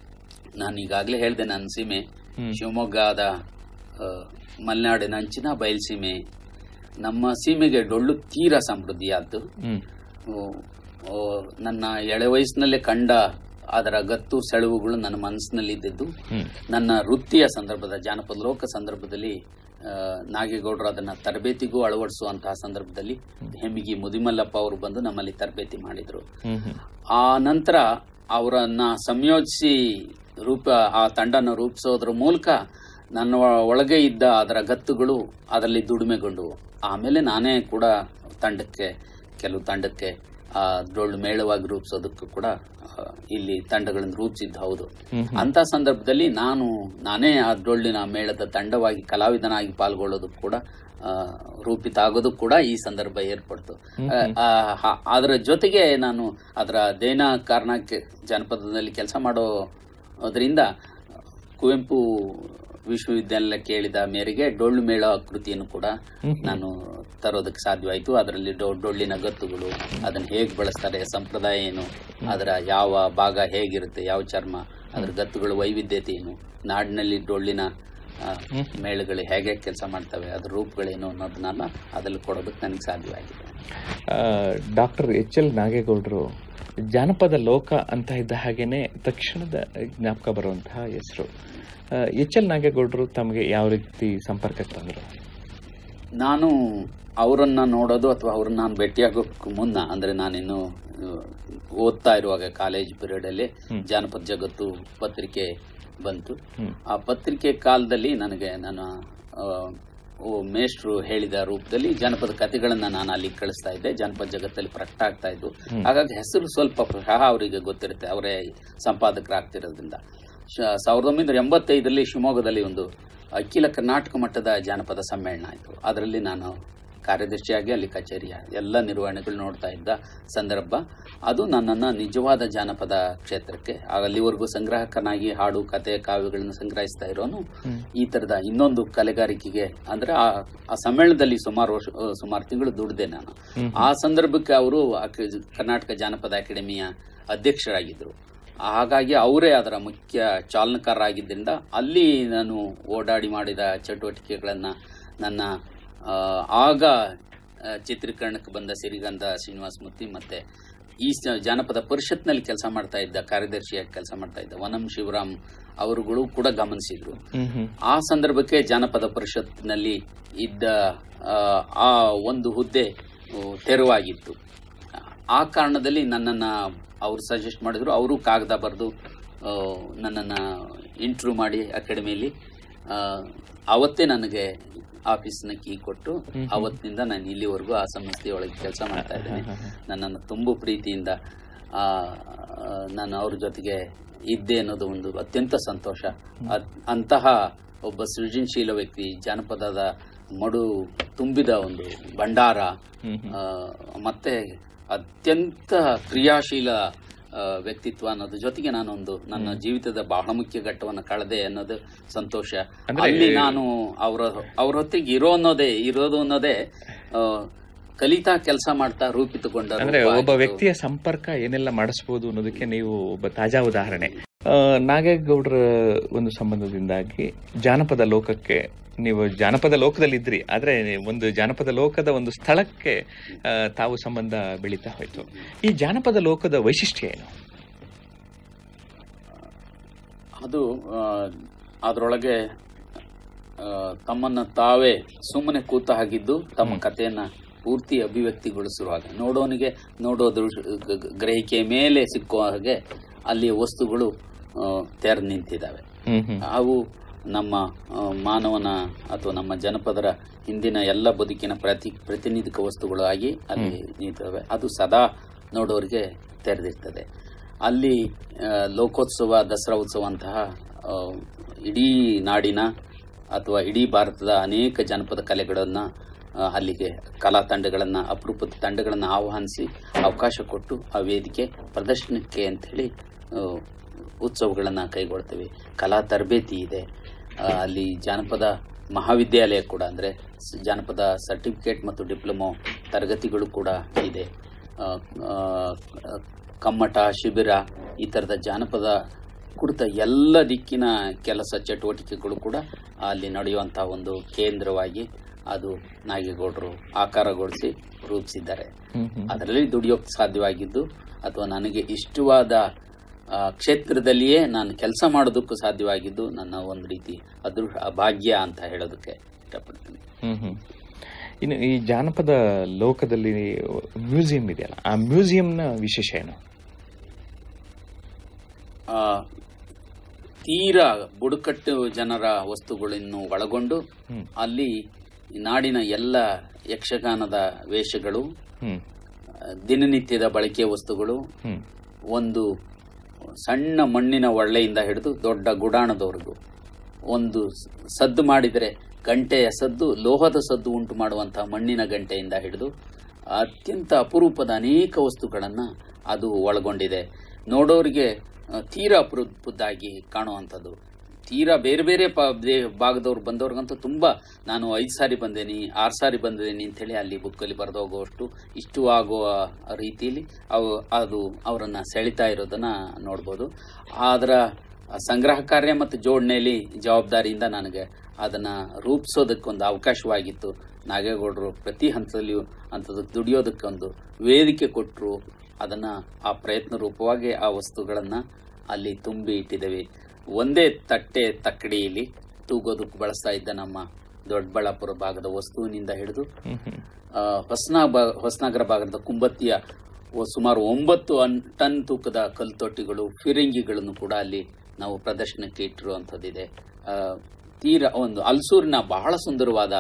ನಾನು ಈಗಾಗಲೇ ಹೇಳಿದೆ ನನ್ನ ಸೀಮೆ ಹ್ಮ್. ಶಿವಮೊಗ್ಗದ ಆ, ಮಲೆನಾಡಿನ ಅಂಚಿನ ಬಯಲ್ಸೀಮೆ ನಮ್ಮ ಸೀಮೆಗೆ ಡೊಳ್ಳು ತೀರಾ ಸಮೃದ್ಧಿಯಾದ್ದು ಹ್ಮ್ ಓ, ಓ, ನನ್ನ ಎಳೆ ವಯಸ್ಸಿನಲ್ಲೇ ಕಂಡ ಅದರ ಗತ್ತು ಸೆಳವುಗಳು ನನ್ನ ಮನಸ್ಸಿನಲ್ಲಿ ಇದ್ದಿದ್ದು ಹ್ಮ್ ನನ್ನ ವೃತ್ತಿಯ ಸಂದರ್ಭದ ಜಾನಪದ ಲೋಕ ಸಂದರ್ಭದಲ್ಲಿ ಆ, ನಾಗೇಗೌಡರು ಅದನ್ನ ತರಬೇತಿಗೂ ಅಳವಡಿಸುವಂತಹ ಸಂದರ್ಭದಲ್ಲಿ ಹೆಮ್ಮಿಗಿ ಮುದಿಮಲ್ಲಪ್ಪ ಅವರು ಬಂದು ನಮ್ಮಲ್ಲಿ ತರಬೇತಿ ಮಾಡಿದ್ರು ಹ್ಮ್ ಹ್ಮ್ ಆ ನಂತರ ಅವರನ್ನ ಸಂಯೋಜಿಸಿ ರೂಪ ಆ ತಂಡನ ರೂಪಿಸೋದ್ರ ಮೂಲಕ ನನ್ನ ಒ- ಒಳಗೆ ಇದ್ದ ಅದರ ಗತ್ತುಗಳು ಅದರಲ್ಲಿ ದುಡಿಮೆಗೊಂಡವು ಆಮೇಲೆ ನಾನೇ ಕೂಡ ತಂಡಕ್ಕೆ ಕೆಲವು ತಂಡಕ್ಕೆ ಆ ಡೊಳ್ಳು ಮೇಳವಾಗಿ ರೂಪಿಸೋದಕ್ಕೂ ಕೂಡ ಆ, ಇಲ್ಲಿ ತಂಡಗಳನ್ನು ರೂಪಿಸಿದ್ದು ಹೌದು ಹ್ಮ್ ಅಂತ ಸಂದರ್ಭದಲ್ಲಿ ನಾನು ನಾನೇ ಆ ಡೊಳ್ಳಿನ ಮೇಳದ ತಂಡವಾಗಿ ಕಲಾವಿದನಾಗಿ ಪಾಲ್ಗೊಳ್ಳೋದಕ್ಕೆ ಕೂಡ ಆ, ರೂಪಿತ ಆಗೋದಕ್ಕೆ ಕೂಡ ಈ ಸಂದರ್ಭ ಏರ್ಪಡ್ತು ಆ, ಆ, ಹ- ಅದರ ಜೊತೆಗೆ ನಾನು ಅದರ ದೇನ ಕಾರಣಕ್ಕೆ ಜನಪದದಲ್ಲಿ ಕೆಲಸ ಮಾಡೋದ್ರಿಂದ ಕುವೆಂಪು ವಿಶ್ವವಿದ್ಯಾಲಯ ಕೇಳಿದ ಮೇರೆಗೆ ಡೊಳ್ಳು ಮೇಳ ಕೃತಿಯನ್ನು ಕೂಡ ನಾನು ತರೋದಕ್ಕೆ ಸಾಧ್ಯವಾಯಿತು ಅದರಲ್ಲಿ ಡೊ- ಡೊಳ್ಳಿನ ಗತ್ತುಗಳು ಅದನ್ನ ಹೇಗೆ ಬಳಸ್ತಾರೆ ಸಂಪ್ರದಾಯ ಏನು ಅದರ ಯಾವ ಭಾಗ ಹೇಗಿರುತ್ತೆ ಯಾವ ಚರ್ಮ ಅದರ ಗತ್ತುಗಳ ವೈವಿಧ್ಯತೆ ಏನು ನಾಡಿನಲ್ಲಿ ಡೊಳ್ಳಿನ ಆ, ಮೇಳಗಳು ಹೇಗೆ ಕೆಲಸ ಮಾಡ್ತವೆ ಅದರ ರೂಪಗಳೇನು ಅನ್ನೋದನ್ನೆಲ್ಲ ಅದ್ರಲ್ಲಿ ಕೊಡೋದಕ್ಕೆ ನನಗೆ ಸಾಧ್ಯವಾಗಿದೆ ಡಾಕ್ಟರ್ ಎಚ್ ಎಲ್ ನಾಗೇಗೌಡರು ಜಾನಪದ ಲೋಕ ಅಂತ ಇದ್ದ ಹಾಗೇನೆ ತಕ್ಷಣದ ಜ್ಞಾಪಕ ಬರುವಂತಹ ಹೆಸರು ಎಚ್ ಎಲ್ ನಾಗೇಗೌಡರು ತಮಗೆ ಯಾವ ರೀತಿ ಸಂಪರ್ಕಕ್ಕೆ ಬಂದರು ನಾನು ಅವರನ್ನ ನೋಡೋದು ಅಥವಾ ಅವ್ರನ್ನ ನಾನು ಭೇಟಿಯಾಗೋಕ್ ಮುನ್ನ ಅಂದ್ರೆ ನಾನಿನ್ನು ಆ, ಓದ್ತಾ ಇರುವಾಗ ಕಾಲೇಜ್ ಪೀರಿಯಡ್ ಅಲ್ಲಿ ಜಾನಪದ ಜಗತ್ತು ಪತ್ರಿಕೆ ಬಂತು ಹ್ಮ್. ಆ ಪತ್ರಿಕೆ ಕಾಲದಲ್ಲಿ ನನಗೆ ನನ್ನ ಆ, ಓ, ಮೇಷ್ಟ್ರು ಹೇಳಿದ ರೂಪದಲ್ಲಿ ಜಾನಪದ ಕಥೆಗಳನ್ನ ನಾನು ಅಲ್ಲಿ ಕಳಿಸ್ತಾ ಇದ್ದೆ ಜಾನಪದ ಜಗತ್ತಲ್ಲಿ ಪ್ರಕಟ ಆಗ್ತಾ ಇದ್ವು ಹಾಗಾಗಿ ಹೆಸರು ಸ್ವಲ್ಪ ಸಹ ಅವರಿಗೆ ಗೊತ್ತಿರುತ್ತೆ ಅವರೇ ಸಂಪಾದಕರಾಗ್ತಿರೋದ್ರಿಂದ ಶ- ಸಾವಿರದ ಒಂಬೈನೂರ ಎಂಬತ್ತೈದರಲ್ಲಿ ಶಿವಮೊಗ್ಗದಲ್ಲಿ ಒಂದು ಅಖಿಲ ಕರ್ನಾಟಕ ಮಟ್ಟದ ಜಾನಪದ ಸಮ್ಮೇಳನ ಆಯಿತು ಅದರಲ್ಲಿ ನಾನು ಕಾರ್ಯದರ್ಶಿಯಾಗಿ ಅಲ್ಲಿ ಕಚೇರಿಯ ಎಲ್ಲ ನಿರ್ವಹಣೆಗಳು ನೋಡ್ತಾ ಇದ್ದ ಸಂದರ್ಭ ಅದು ನನ್ನನ್ನು ನಿಜವಾದ ಜಾನಪದ ಕ್ಷೇತ್ರಕ್ಕೆ ಅಲ್ಲಿವರೆಗೂ ಸಂಗ್ರಾಹಕನಾಗಿ ಹಾಡು ಕತೆ ಕಾವ್ಯಗಳನ್ನು ಸಂಗ್ರಹಿಸ್ತಾ ಇರೋನು ಈ ತರದ ಇನ್ನೊಂದು ಕಲೆಗಾರಿಕೆಗೆ ಅಂದ್ರೆ ಆ ಆ ಸಮ್ಮೇಳನದಲ್ಲಿ ಸುಮಾರು ವರ್ಷ ಆ, ಸುಮಾರು ತಿಂಗಳು ದುಡ್ದೆ ನಾನು ಆ ಸಂದರ್ಭಕ್ಕೆ ಅವರು ಕರ್ನಾಟಕ ಜಾನಪದ ಅಕಾಡೆಮಿಯ ಅಧ್ಯಕ್ಷರಾಗಿದ್ದರು ಹಾಗಾಗಿ ಅವರೇ ಅದರ ಮುಖ್ಯ ಚಾಲನಕಾರರಾಗಿದ್ದರಿಂದ ಅಲ್ಲಿ ನಾನು ಓಡಾಡಿ ಮಾಡಿದ ಚಟುವಟಿಕೆಗಳನ್ನು ನನ್ನ ಆ, ಆಗ ಆ, ಚಿತ್ರೀಕರಣಕ್ಕೆ ಬಂದ ಸಿರಿಗಂಧ ಶ್ರೀನಿವಾಸ ಮೂರ್ತಿ ಮತ್ತೆ ಈ ಸ- ಜಾನಪದ ಪರಿಷತ್ನಲ್ಲಿ ಕೆಲಸ ಮಾಡ್ತಾ ಇದ್ದ ಕಾರ್ಯದರ್ಶಿಯಾಗಿ ಕೆಲಸ ಮಾಡ್ತಾ ಇದ್ದ ವನಂ ಶಿವರಾಮ್ ಅವರುಗಳು ಕೂಡ ಗಮನಿಸಿದ್ರು ಹ್ಮ್ ಹ್ಮ್ ಆ ಜಾನಪದ ಪರಿಷತ್ನಲ್ಲಿ ಇದ್ದ ಆ, ಆ ಒಂದು ಹುದ್ದೆ ಆ, ತೆರವಾಗಿತ್ತು ಆ ಕಾರಣದಲ್ಲಿ ನನ್ನನ್ನು ಅವರು ಸಜೆಸ್ಟ್ ಮಾಡಿದ್ರು ಅವರು ಕಾಗದ ಬರೆದು ನನ್ನನ್ನು ಇಂಟ್ರ್ಯೂ ಮಾಡಿ ಅಕಾಡೆಮಿಯಲ್ಲಿ ಆ, ಅವತ್ತೇ ನನಗೆ ಆಫೀಸ್ನ ಕೀ ಕೊಟ್ಟು ಅವತ್ತಿನಿಂದ ನಾನು ಇಲ್ಲಿವರೆಗೂ ಆ ಸಂಸ್ಥೆಯೊಳಗೆ ಕೆಲಸ ಮಾಡ್ತಾ ಇದ್ದೇನೆ ನನ್ನನ್ನು ತುಂಬ ಪ್ರೀತಿಯಿಂದ ಆ, ಆ, ನಾನು ಅವ್ರ ಜೊತೆಗೆ ಇದ್ದೆ ಅನ್ನೋದು ಒಂದು ಅತ್ಯಂತ ಸಂತೋಷ ಅದ್- ಅಂತಹ ಒಬ್ಬ ಸೃಜನಶೀಲ ವ್ಯಕ್ತಿ ಜಾನಪದದ ಮಡು ತುಂಬಿದ ಒಂದು ಭಂಡಾರ ಹ್ಮ್ ಹ್ಮ್. ಆ, ಮತ್ತೆ ಅತ್ಯಂತ ಕ್ರಿಯಾಶೀಲ ಆ, ವ್ಯಕ್ತಿತ್ವ ಅನ್ನೋದ್ರ ಜೊತೆಗೆ ನಾನೊಂದು ನನ್ನ ಜೀವಿತದ ಬಹಳ ಮುಖ್ಯ ಘಟ್ಟವನ್ನು ಕಳೆದೆ ಅನ್ನೋದು ಸಂತೋಷ ಅಂದ್ರೆ- ಅಲ್ಲಿ ನಾನು ಅವರ ಅವ್ರ ಹೊತ್ತಿಗೆ ಇರೋ ಅನ್ನೋದೇ ಇರೋದು ಅನ್ನೋದೇ ಆ, ಕಲಿತಾ ಕೆಲಸ ಮಾಡ್ತಾ ರೂಪಿತುಕೊಂಡ ಅಂದ್ರೆ ರೂಪ ಒಬ್ಬ ಆಗಿತ್ತು. ವ್ಯಕ್ತಿಯ ಸಂಪರ್ಕ ಏನೆಲ್ಲ ಮಾಡಿಸಬಹುದು ಅನ್ನೋದಕ್ಕೆ ನೀವು ಒಬ್ಬ ತಾಜಾ ಉದಾಹರಣೆ ಆ, ನಾಗೇಗೌಡರ ಒಂದು ಸಂಬಂಧದಿಂದಾಗಿ ಜಾನಪದ ಲೋಕಕ್ಕೆ ನೀವು ಜಾನಪದ ಲೋಕದಲ್ಲಿದ್ರಿ ಆದ್ರೆ ಒಂದು ಜಾನಪದ ಲೋಕದ ಒಂದು ಸ್ಥಳಕ್ಕೆ ಆ, ತಾವು ಸಂಬಂಧ ಬೆಳೀತಾ ಹೋಯ್ತು ಈ ಜಾನಪದ ಲೋಕದ ವೈಶಿಷ್ಟ್ಯ ಏನು ಅದು ಆ, ಅದರೊಳಗೆ ಆ, ತಮ್ಮನ್ನ ತಾವೇ ಸುಮ್ಮನೆ ಕೂತ ಹಾಗಿದ್ದು ತಮ್ಮ ಕಥೆಯನ್ನ ಪೂರ್ತಿ ಅಭಿವ್ಯಕ್ತಿಗೊಳಿಸಿರುವಾಗ ನೋಡೋನಿಗೆ ನೋಡೋದ್ರ ಗ- ಗ- ಗ್ರಹಿಕೆಯ ಮೇಲೆ ಸಿಕ್ಕುವ ಹಾಗೆ ಅಲ್ಲಿ ವಸ್ತುಗಳು ಆ, ತೆರೆದು ನಿಂತಿದ್ದಾವೆ ಹ್ಮ್ ಹ್ಮ್ ಅವು ನಮ್ಮ ಆ, ಮಾನವನ ಅಥವಾ ನಮ್ಮ ಜನಪದರ ಹಿಂದಿನ ಎಲ್ಲ ಬದುಕಿನ ಪ್ರತಿ ಪ್ರತಿನಿಧಿಕ ವಸ್ತುಗಳು ಆಗಿ ಅಲ್ಲಿ ನಿಂತಿವೆ ಅದು ಸದಾ ನೋಡೋರಿಗೆ ತೆರೆದಿರ್ತದೆ ಅಲ್ಲಿ ಆ, ಲೋಕೋತ್ಸವ ದಸರಾ ಉತ್ಸವ ಅಂತಹ ಆ, ಇಡೀ ನಾಡಿನ ಅಥವಾ ಇಡೀ ಭಾರತದ ಅನೇಕ ಜನಪದ ಕಲೆಗಳನ್ನು ಅಲ್ಲಿಗೆ ಕಲಾ ತಂಡಗಳನ್ನು ಅಪರೂಪದ ತಂಡಗಳನ್ನು ಆಹ್ವಾನಿಸಿ ಅವಕಾಶ ಕೊಟ್ಟು ಆ ವೇದಿಕೆ ಪ್ರದರ್ಶನಕ್ಕೆ ಅಂಥೇಳಿ ಉತ್ಸವಗಳನ್ನು ಕೈಗೊಳ್ತೇವೆ ಕಲಾ ತರಬೇತಿ ಇದೆ ಆ, ಅಲ್ಲಿ ಜಾನಪದ ಮಹಾವಿದ್ಯಾಲಯ ಕೂಡ ಅಂದರೆ ಜಾನಪದ ಸರ್ಟಿಫಿಕೇಟ್ ಮತ್ತು ಡಿಪ್ಲೊಮೊ ತರಗತಿಗಳು ಕೂಡ ಇದೆ ಆ, ಆ, ಕಮ್ಮಟ ಶಿಬಿರ ಈ ಥರದ ಜಾನಪದ ಕುರಿತ ಎಲ್ಲ ದಿಕ್ಕಿನ ಕೆಲಸ ಚಟುವಟಿಕೆಗಳು ಕೂಡ ಅಲ್ಲಿ ನಡೆಯುವಂತಹ ಒಂದು ಕೇಂದ್ರವಾಗಿ ಅದು ನಾಗೇಗೌಡರು ಆಕಾರಗೊಳಿಸಿ ರೂಪಿಸಿದ್ದಾರೆ ಹ್ಮ್ ಹ್ಮ್ ಅದರಲ್ಲಿ ದುಡಿಯೋಕೆ ಸಾಧ್ಯವಾಗಿದ್ದು ಅಥವಾ ನನಗೆ ಇಷ್ಟವಾದ ಆ, ಕ್ಷೇತ್ರದಲ್ಲಿಯೇ ನಾನು ಕೆಲಸ ಮಾಡೋದಕ್ಕೂ ಸಾಧ್ಯವಾಗಿದ್ದು ನನ್ನ ಒಂದು ರೀತಿ ಅದೃ ಭಾಗ್ಯ ಅಂತ ಹೇಳೋದಕ್ಕೆ ಇಷ್ಟಪಡ್ತೀನಿ ಹ್ಮ್ ಹ್ಮ್ ಇನ್ನು ಈ ಜಾನಪದ ಲೋಕದಲ್ಲಿ ಮ್ಯೂಸಿಯಂ ಇದೆಯಲ್ಲ ಆ ಮ್ಯೂಸಿಯಂನ ವಿಶೇಷ ಏನು ಆ, ತೀರಾ ಬುಡಕಟ್ಟು ಜನರ ವಸ್ತುಗಳನ್ನು ಒಳಗೊಂಡು ಹ್ಮ್. ಅಲ್ಲಿ ನಾಡಿನ ಎಲ್ಲ ಯಕ್ಷಗಾನದ ವೇಷಗಳು ಹ್ಮ್ ಆ, ದಿನನಿತ್ಯದ ಬಳಕೆಯ ವಸ್ತುಗಳು ಹ್ಮ್ ಒಂದು ಸಣ್ಣ ಮಣ್ಣಿನ ಒಳ್ಳೆಯಿಂದ ಹಿಡಿದು ದೊಡ್ಡ ಗುಡಾಣದವರೆಗೂ ಒಂದು ಸ- ಸದ್ದು ಮಾಡಿದರೆ ಗಂಟೆಯ ಸದ್ದು ಲೋಹದ ಸದ್ದು ಉಂಟು ಮಾಡುವಂತಹ ಮಣ್ಣಿನ ಗಂಟೆಯಿಂದ ಹಿಡಿದು ಅತ್ಯಂತ ಅಪರೂಪದ ಅನೇಕ ವಸ್ತುಗಳನ್ನು ಅದು ಒಳಗೊಂಡಿದೆ ನೋಡೋರಿಗೆ ಆ, ತೀರಾ ಅಪರೂಪದ್ದಾಗಿ ಕಾಣುವಂಥದ್ದು ತೀರಾ ಬೇರೆ ಬೇರೆ ಪ- ದೇ- ಭಾಗದವ್ರು ಬಂದವ್ರಿಗಂತೂ ತುಂಬಾ ನಾನು ಐದು ಸಾರಿ ಬಂದೇನಿ ಆರು ಸಾರಿ ಬಂದೇನಿ ಅಂತೇಳಿ ಅಲ್ಲಿ ಬುಕ್ಕಲ್ಲಿ ಬರೆದು ಹೋಗುವಷ್ಟು ಇಷ್ಟವಾಗುವ ರೀತಿಯಲ್ಲಿ ಅವು ಅದು ಅವರನ್ನ ಸೆಳಿತಾ ಇರೋದನ್ನ ನೋಡ್ಬೋದು ಅದರ ಸಂಗ್ರಹ ಕಾರ್ಯ ಮತ್ತು ಜೋಡಣೆಯಲ್ಲಿ ಜವಾಬ್ದಾರಿಯಿಂದ ನನಗೆ ಅದನ್ನ ರೂಪಿಸೋದಕ್ಕೊಂದು ಅವಕಾಶವಾಗಿತ್ತು ನಾಗೇಗೌಡರು ಪ್ರತಿ ಹಂತದಲ್ಲಿಯೂ ಅಂಥದಕ್ಕೆ ದುಡಿಯೋದಕ್ಕೆ ಒಂದು ವೇದಿಕೆ ಕೊಟ್ಟರು ಅದನ್ನ ಆ ಪ್ರಯತ್ನ ರೂಪವಾಗಿ ಆ ವಸ್ತುಗಳನ್ನ ಅಲ್ಲಿ ತುಂಬಿ ಇಟ್ಟಿದ್ದೇವೆ ಒಂದೇ ತಟ್ಟೆ ತಕ್ಕಡಿಯಲ್ಲಿ ತೂಗೋದಕ್ಕೆ ಬಳಸ್ತಾ ಇದ್ದ ನಮ್ಮ ದೊಡ್ಡಬಳ್ಳಾಪುರ ಭಾಗದ ವಸ್ತುವಿನಿಂದ ಹಿಡಿದು ಹ್ಮ್ ಹ್ಮ್ ಆ, ಹೊಸನಾ ಬಾ- ಹೊಸನಗರ ಭಾಗದ ಕುಂಬತ್ತಿಯ ಒ- ಸುಮಾರು ಒಂಬತ್ತು ಅನ್- ಟನ್ ತೂಕದ ಕಲ್ತೊಟ್ಟಿಗಳು ಫಿರಂಗಿಗಳನ್ನು ಕೂಡ ಅಲ್ಲಿ ನಾವು ಪ್ರದರ್ಶನಕ್ಕೆ ಇಟ್ಟಿರುವಂಥದ್ದಿದೆ ಆ, ತೀರಾ ಒಂದು ಅಲ್ಸೂರಿನ ಬಹಳ ಸುಂದರವಾದ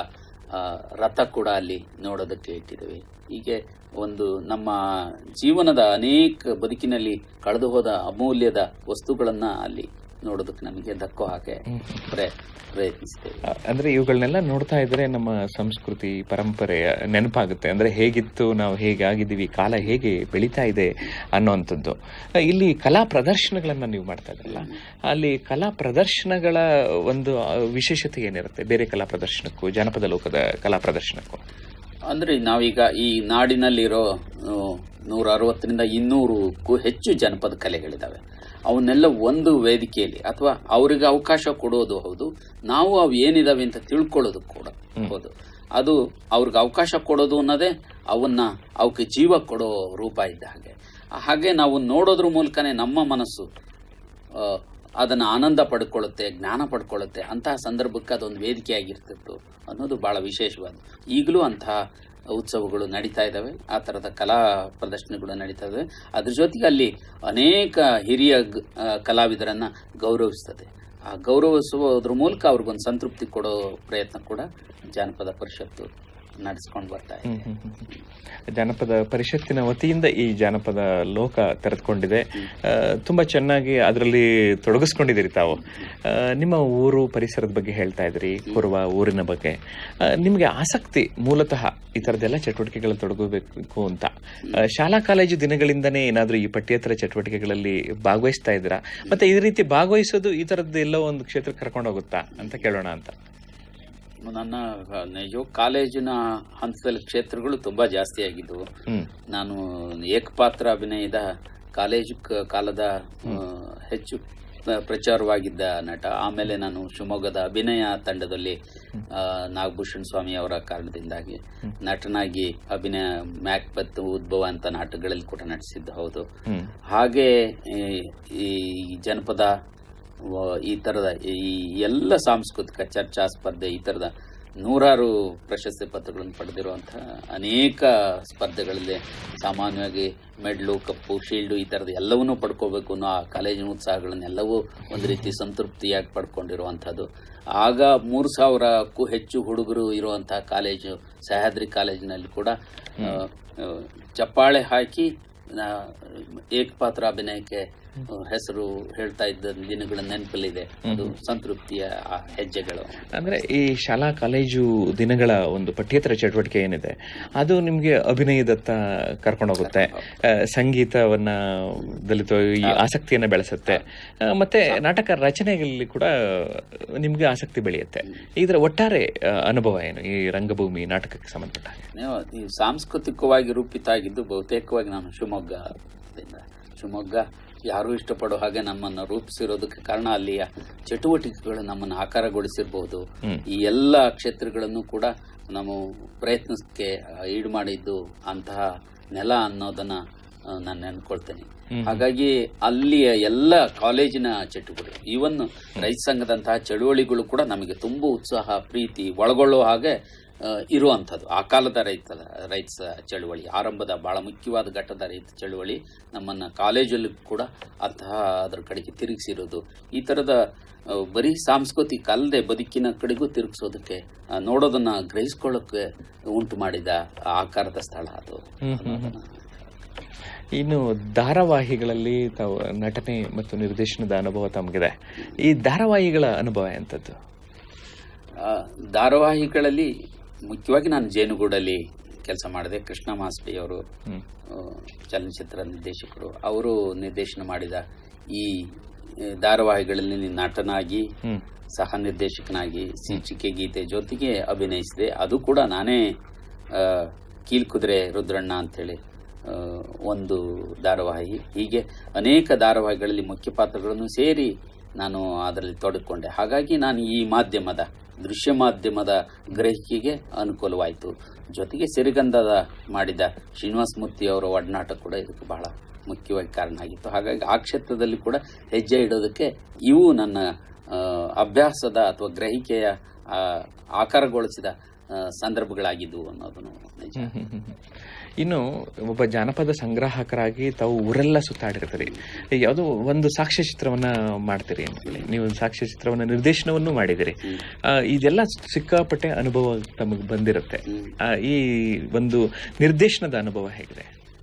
ಆ, ರಥ ಕೂಡ ಅಲ್ಲಿ ನೋಡೋದಕ್ಕೆ ಇಟ್ಟಿದ್ದೇವೆ ಹೀಗೆ ಒಂದು ನಮ್ಮ ಜೀವನದ ಅನೇಕ ಬದುಕಿನಲ್ಲಿ ಕಳೆದು ಹೋದ ಅಮೂಲ್ಯದ ವಸ್ತುಗಳನ್ನ ಅಲ್ಲಿ ನೋಡೋದಕ್ಕೆ ನಮಗೆ ದಕ್ಕೋ ಹಾಗೆ ಪ್ರಯ ಪ್ರಯತ್ನಿಸ್ತೇವೆ ಅ- ಅಂದ್ರೆ ಇವುಗಳನ್ನೆಲ್ಲ ನೋಡ್ತಾ ಇದ್ರೆ ನಮ್ಮ ಸಂಸ್ಕೃತಿ ಪರಂಪರೆ ನೆನಪಾಗುತ್ತೆ ಅಂದ್ರೆ ಹೇಗಿತ್ತು ನಾವು ಹೇಗೆ ಆಗಿದ್ದೀವಿ ಕಾಲ ಹೇಗೆ ಬೆಳೀತಾ ಇದೆ ಅನ್ನೋಂಥದ್ದು ಅ, ಇಲ್ಲಿ ಕಲಾ ಪ್ರದರ್ಶನಗಳನ್ನ ನೀವು ಮಾಡ್ತಾ ಇದ್ರಲ್ಲ ಅಲ್ಲಿ ಕಲಾ ಪ್ರದರ್ಶನಗಳ ಒಂದು ಅ, ವಿಶೇಷತೆ ಏನಿರುತ್ತೆ ಬೇರೆ ಕಲಾ ಪ್ರದರ್ಶನಕ್ಕೂ ಜಾನಪದ ಲೋಕದ ಕಲಾ ಪ್ರದರ್ಶನಕ್ಕೂ ಅಂದ್ರೆ ನಾವೀಗ ಈ ನಾಡಿನಲ್ಲಿರೋ ಆ, ನೂರ ಅರವತ್ತರಿಂದ ಇನ್ನೂರಕ್ಕೂ ಹೆಚ್ಚು ಜನಪದ ಕಲೆಗಳಿದಾವೆ ಅವನ್ನೆಲ್ಲ ಒಂದು ವೇದಿಕೆಯಲ್ಲಿ ಅಥವಾ ಅವರಿಗೆ ಅವಕಾಶ ಕೊಡೋದು ಹೌದು ನಾವು ಅವು ಏನಿದಾವೆ ಅಂತ ತಿಳ್ಕೊಳ್ಳೋದು ಕೂಡ ಹೌದು ಅದು ಅವ್ರಿಗೆ ಅವಕಾಶ ಕೊಡೋದು ಅನ್ನೋದೇ ಅವನ್ನ ಅವಕ್ಕೆ ಜೀವ ಕೊಡೋ ರೂಪ ಇದ್ದ ಹಾಗೆ ಹಾಗೆ ನಾವು ನೋಡೋದ್ರ ಮೂಲಕನೇ ನಮ್ಮ ಮನಸ್ಸು ಆ, ಅದನ್ನ ಆನಂದ ಪಡ್ಕೊಳ್ಳುತ್ತೆ ಜ್ಞಾನ ಪಡ್ಕೊಳ್ಳುತ್ತೆ ಅಂತಹ ಸಂದರ್ಭಕ್ಕೆ ಅದೊಂದು ವೇದಿಕೆಯಾಗಿರ್ತಿತ್ತು ಅನ್ನೋದು ಬಹಳ ವಿಶೇಷವಾದ ಈಗಲೂ ಅಂತಹ ಉತ್ಸವಗಳು ನಡೀತಾ ಇದ್ದಾವೆ ಆ ಥರದ ಕಲಾ ಪ್ರದರ್ಶನಗಳು ನಡೀತಾ ಇದ್ದಾವೆ ಅದ್ರ ಜೊತೆಗೆ ಅಲ್ಲಿ ಅನೇಕ ಹಿರಿಯ ಗ- ಆ, ಕಲಾವಿದರನ್ನ ಗೌರವಿಸ್ತದೆ ಆ ಗೌರವಿಸುವುದ್ರ ಮೂಲಕ ಅವ್ರಿಗೊಂದು ಸಂತೃಪ್ತಿ ಕೊಡೋ ಪ್ರಯತ್ನ ಕೂಡ ಜಾನಪದ ಪರಿಷತ್ತು ನಡೆಸ್ಕೊಂಡು ಬರ್ತಾ ಇದೆ ಹ್ಮ್, ಹ್ಮ್, ಹ್ಮ್, ಹ್ಮ್. ಜಾನಪದ ಪರಿಷತ್ತಿನ ವತಿಯಿಂದ ಈ ಜಾನಪದ ಲೋಕ ತೆರೆದುಕೊಂಡಿದೆ ಆ, ತುಂಬಾ ಚೆನ್ನಾಗಿ ಅದರಲ್ಲಿ ತೊಡಗಿಸ್ಕೊಂಡಿದ್ದೀರಿ ತಾವು ಆ, ನಿಮ್ಮ ಊರು ಪರಿಸರದ ಬಗ್ಗೆ ಹೇಳ್ತಾ ಇದ್ರಿ ಕುರುವ ಊರಿನ ಬಗ್ಗೆ ಆ, ನಿಮ್ಗೆ ಆಸಕ್ತಿ ಮೂಲತಃ ಈ ತರದೆಲ್ಲ ಚಟುವಟಿಕೆಗಳಲ್ಲಿ ತೊಡಗಬೇಕು ಅಂತ ಆ, ಶಾಲಾ ಕಾಲೇಜು ದಿನಗಳಿಂದನೇ ಏನಾದ್ರೂ ಈ ಪಠ್ಯೇತರ ಚಟುವಟಿಕೆಗಳಲ್ಲಿ ಭಾಗವಹಿಸ್ತಾ ಇದ್ದೀರಾ ಮತ್ತೆ ಈ ರೀತಿ ಭಾಗವಹಿಸೋದು ಈ ತರದ್ದು ಎಲ್ಲೋ ಒಂದು ಕ್ಷೇತ್ರಕ್ಕೆ ಕರ್ಕೊಂಡು ಹೋಗುತ್ತಾ ಅಂತ ಕೇಳೋಣ ಅಂತ ನನ್ನ ನಿಜ ಕಾಲೇಜಿನ ಹಂತದಲ್ಲಿ ಕ್ಷೇತ್ರಗಳು ತುಂಬಾ ಜಾಸ್ತಿ ಆಗಿದ್ದವು ಹ್ಮ್ ನಾನು ಏಕಪಾತ್ರ ಅಭಿನಯದ ಕಾಲೇಜು ಕ- ಕಾಲದ ಆ, ಹೆಚ್ಚು ಪ್ರ- ಪ್ರಚಾರವಾಗಿದ್ದ ನಟ ಆಮೇಲೆ ನಾನು ಶಿವಮೊಗ್ಗದ ಅಭಿನಯ ತಂಡದಲ್ಲಿ ಆ, ನಾಗಭೂಷಣ್ ಸ್ವಾಮಿ ಅವರ ಕಾರಣದಿಂದಾಗಿ ನಟನಾಗಿ ಅಭಿನಯ ಮ್ಯಾಕ್ಬತ್ ಉದ್ಭವ ಅಂತ ನಾಟಕಗಳಲ್ಲಿ ಕೂಡ ನಟಿಸಿದ್ದು ಹೌದು ಹ್ಮ್ ಹಾಗೆ ಈ ಈ ಜನಪದ ವ- ಈ ತರದ ಈ ಎಲ್ಲ ಸಾಂಸ್ಕೃತಿಕ ಚರ್ಚಾ ಸ್ಪರ್ಧೆ ಈ ತರದ ನೂರಾರು ಪ್ರಶಸ್ತಿ ಪತ್ರಗಳನ್ನು ಪಡೆದಿರುವಂತಹ ಅನೇಕ ಸ್ಪರ್ಧೆಗಳಲ್ಲಿ ಸಾಮಾನ್ಯವಾಗಿ ಮೆಡ್ಲು ಕಪ್ಪು ಶೀಲ್ಡು ಈ ತರದ ಎಲ್ಲವನ್ನೂ ಪಡ್ಕೋಬೇಕು ಅನ್ನೋ ಆ ಕಾಲೇಜಿನ ಉತ್ಸಾಹಗಳನ್ನೆಲ್ಲವೂ ಒಂದು ರೀತಿ ಸಂತೃಪ್ತಿಯಾಗಿ ಪಡ್ಕೊಂಡಿರುವಂಥದ್ದು ಆಗ ಮೂರು ಸಾವಿರಕ್ಕೂ ಹೆಚ್ಚು ಹುಡುಗರು ಇರುವಂತಹ ಕಾಲೇಜು ಸಹ್ಯಾದ್ರಿ ಕಾಲೇಜಿನಲ್ಲಿ ಕೂಡ ಆ, ಆ, ಚಪ್ಪಾಳೆ ಹಾಕಿ ನಾ ಏಕಪಾತ್ರ ಅಭಿನಯಕ್ಕೆ ಆ, ಹೆಸರು ಹೇಳ್ತಾ ಇದ್ದ ದಿನಗಳ ನೆನಪಲ್ಲಿದೆ ಅದು ಸಂತೃಪ್ತಿಯ ಆ ಹೆಜ್ಜೆಗಳು ಅಂದ್ರೆ ಈ ಶಾಲಾ ಕಾಲೇಜು ದಿನಗಳ ಒಂದು ಪಠ್ಯೇತರ ಚಟುವಟಿಕೆ ಏನಿದೆ ಅದು ನಿಮ್ಗೆ ಅಭಿನಯದತ್ತ ಕರ್ಕೊಂಡು ಹೋಗುತ್ತೆ ಆ, ಸಂಗೀತವನ್ನ ದಲಿತ ಈ ಆಸಕ್ತಿಯನ್ನ ಬೆಳೆಸುತ್ತೆ ಆ, ಮತ್ತೆ ನಾಟಕ ರಚನೆಗಳಲ್ಲಿ ಕೂಡ ನಿಮ್ಗೆ ಆಸಕ್ತಿ ಬೆಳೆಯುತ್ತೆ ಇದರ ಒಟ್ಟಾರೆ ಆ, ಅನುಭವ ಏನು ಈ ರಂಗಭೂಮಿ ನಾಟಕಕ್ಕೆ ಸಂಬಂಧಪಟ್ಟ ಹಾಗೆ ನೀವು ಈ ಸಾಂಸ್ಕೃತಿಕವಾಗಿ ರೂಪಿತ ಆಗಿದ್ದು ಬಹುತೇಕವಾಗಿ ನಾನು ಶಿವಮೊಗ್ಗದಿಂದ ಶಿವಮೊಗ್ಗ ಯಾರೂ ಇಷ್ಟಪಡೋ ಹಾಗೆ ನಮ್ಮನ್ನು ರೂಪಿಸಿರೋದಕ್ಕೆ ಕಾರಣ ಅಲ್ಲಿಯ ಚಟುವಟಿಕೆಗಳು ನಮ್ಮನ್ನು ಆಕಾರಗೊಳಿಸಿರಬಹುದು ಹ್ಮ್. ಈ ಎಲ್ಲ ಕ್ಷೇತ್ರಗಳನ್ನು ಕೂಡ ನಾವು ಪ್ರಯತ್ನಕ್ಕೆ ಆ, ಈಡು ಮಾಡಿದ್ದು ಅಂತಹ ನೆಲ ಅನ್ನೋದನ್ನ ಆ, ನಾನು ನೆನ್ಕೊಳ್ತೇನೆ ಹಾಗಾಗಿ ಅಲ್ಲಿಯ ಎಲ್ಲ ಕಾಲೇಜಿನ ಚಟುವಟಿಕೆ ಈವನ್ ರೈತ ಸಂಘದಂತಹ ಚಳುವಳಿಗಳು ಕೂಡ ನಮಗೆ ತುಂಬ ಉತ್ಸಾಹ ಪ್ರೀತಿ ಒಳಗೊಳ್ಳೋ ಹಾಗೆ ಆ, ಇರುವಂಥದ್ದು ಆ ಕಾಲದ ರೈತ ರೈತ ಚಳುವಳಿ ಆರಂಭದ ಬಹಳ ಮುಖ್ಯವಾದ ಘಟ್ಟದ ರೈತ ಚಳುವಳಿ ನಮ್ಮನ್ನ ಕಾಲೇಜಲ್ಲಿ ಕೂಡ ಅಂತಹ ಅದರ ಕಡೆಗೆ ತಿರುಗಿಸಿರೋದು ಈ ತರದ ಆ, ಬರೀ ಸಾಂಸ್ಕೃತಿಕ ಅಲ್ಲದೆ ಬದುಕಿನ ಕಡೆಗೂ ತಿರುಗಿಸೋದಕ್ಕೆ ಆ, ನೋಡೋದನ್ನ ಗ್ರಹಿಸ್ಕೊಳ್ಳೋಕೆ ಉಂಟು ಮಾಡಿದ ಆಕಾರದ ಸ್ಥಳ ಅದು ಹ್ಮ್, ಹ್ಮ್, ಹ್ಮ್. ಇನ್ನು ಧಾರಾವಾಹಿಗಳಲ್ಲಿ ತಾವು ನಟನೆ ಮತ್ತು ನಿರ್ದೇಶನದ ಅನುಭವ ತಮಗಿದೆ ಈ ಧಾರಾವಾಹಿಗಳ ಅನುಭವ ಎಂತದ್ದು ಆ, ಧಾರಾವಾಹಿಗಳಲ್ಲಿ ಮುಖ್ಯವಾಗಿ ನಾನು ಜೇನುಗೂಡಲ್ಲಿ ಕೆಲಸ ಮಾಡಿದೆ ಕೃಷ್ಣ ಮಾಸ್ಟಿ ಅವರು ಹ್ಮ್ ಆ, ಚಲನಚಿತ್ರ ನಿರ್ದೇಶಕರು ಅವರು ನಿರ್ದೇಶನ ಮಾಡಿದ ಈ ಆ, ಧಾರಾವಾಹಿಗಳಲ್ಲಿ ನಟನಾಗಿ ಹ್ಮ್ ಸಹ ನಿರ್ದೇಶಕನಾಗಿ ಶೀರ್ಷಿಕೆ ಗೀತೆ ಜೊತೆಗೆ ಅಭಿನಯಿಸಿದೆ ಅದು ಕೂಡ ನಾನೇ ಆ, ಕೀಲ್ಕುದುರೆ ರುದ್ರಣ್ಣ ಅಂತೇಳಿ ಆ, ಒಂದು ಧಾರಾವಾಹಿ ಹೀಗೆ ಅನೇಕ ಧಾರಾವಾಹಿಗಳಲ್ಲಿ ಮುಖ್ಯ ಪಾತ್ರಗಳನ್ನು ಸೇರಿ ನಾನು ಅದರಲ್ಲಿ ತೊಡಕೊಂಡೆ ಹಾಗಾಗಿ ನಾನು ಈ ಮಾಧ್ಯಮದ ದೃಶ್ಯ ಮಾಧ್ಯಮದ ಗ್ರಹಿಕೆಗೆ ಅನುಕೂಲವಾಯಿತು ಜೊತೆಗೆ ಸಿರಿಗಂಧದ ಮಾಡಿದ ಶ್ರೀನಿವಾಸ ಮೂರ್ತಿ ಅವರ ಒಡನಾಟ ಕೂಡ ಇದಕ್ಕೆ ಬಹಳ ಮುಖ್ಯವಾಗಿ ಕಾರಣ ಆಗಿತ್ತು ಹಾಗಾಗಿ ಆ ಕ್ಷೇತ್ರದಲ್ಲಿ ಕೂಡ ಹೆಜ್ಜೆ ಇಡೋದಕ್ಕೆ ಇವು ನನ್ನ ಆ, ಅಭ್ಯಾಸದ ಅಥವಾ ಗ್ರಹಿಕೆಯ ಆ, ಆಕಾರಗೊಳಿಸಿದ ಆ, ಸಂದರ್ಭಗಳಾಗಿದ್ವು ಅನ್ನೋದನ್ನು ನಿಜ ಹ್ಮ್, ಹ್ಮ್, ಹ್ಮ್, ಹ್ಮ್. ಇನ್ನು ಒಬ್ಬ ಜಾನಪದ ಸಂಗ್ರಾಹಕರಾಗಿ ತಾವು ಊರೆಲ್ಲ ಸುತ್ತಾಡಿರ್ತೀರಿ ಯಾವುದೋ ಒಂದು ಸಾಕ್ಷ್ಯ ಚಿತ್ರವನ್ನ ಮಾಡ್ತೀರಿ ಅಂತೇಳಿ ನೀವು ಒಂದು ಸಾಕ್ಷ್ಯ ಚಿತ್ರವನ್ನ ನಿರ್ದೇಶನವನ್ನು ಮಾಡಿದಿರಿ ಹ್ಮ್. ಆ, ಇದೆಲ್ಲ ಸಿಕ್ಕಾಪಟ್ಟೆ ಅನುಭವ ತಮಗೆ ಬಂದಿರುತ್ತೆ ಹ್ಮ್. ಆ, ಈ ಒಂದು ನಿರ್ದೇಶನದ ಅನುಭವ ಹೇಗಿದೆ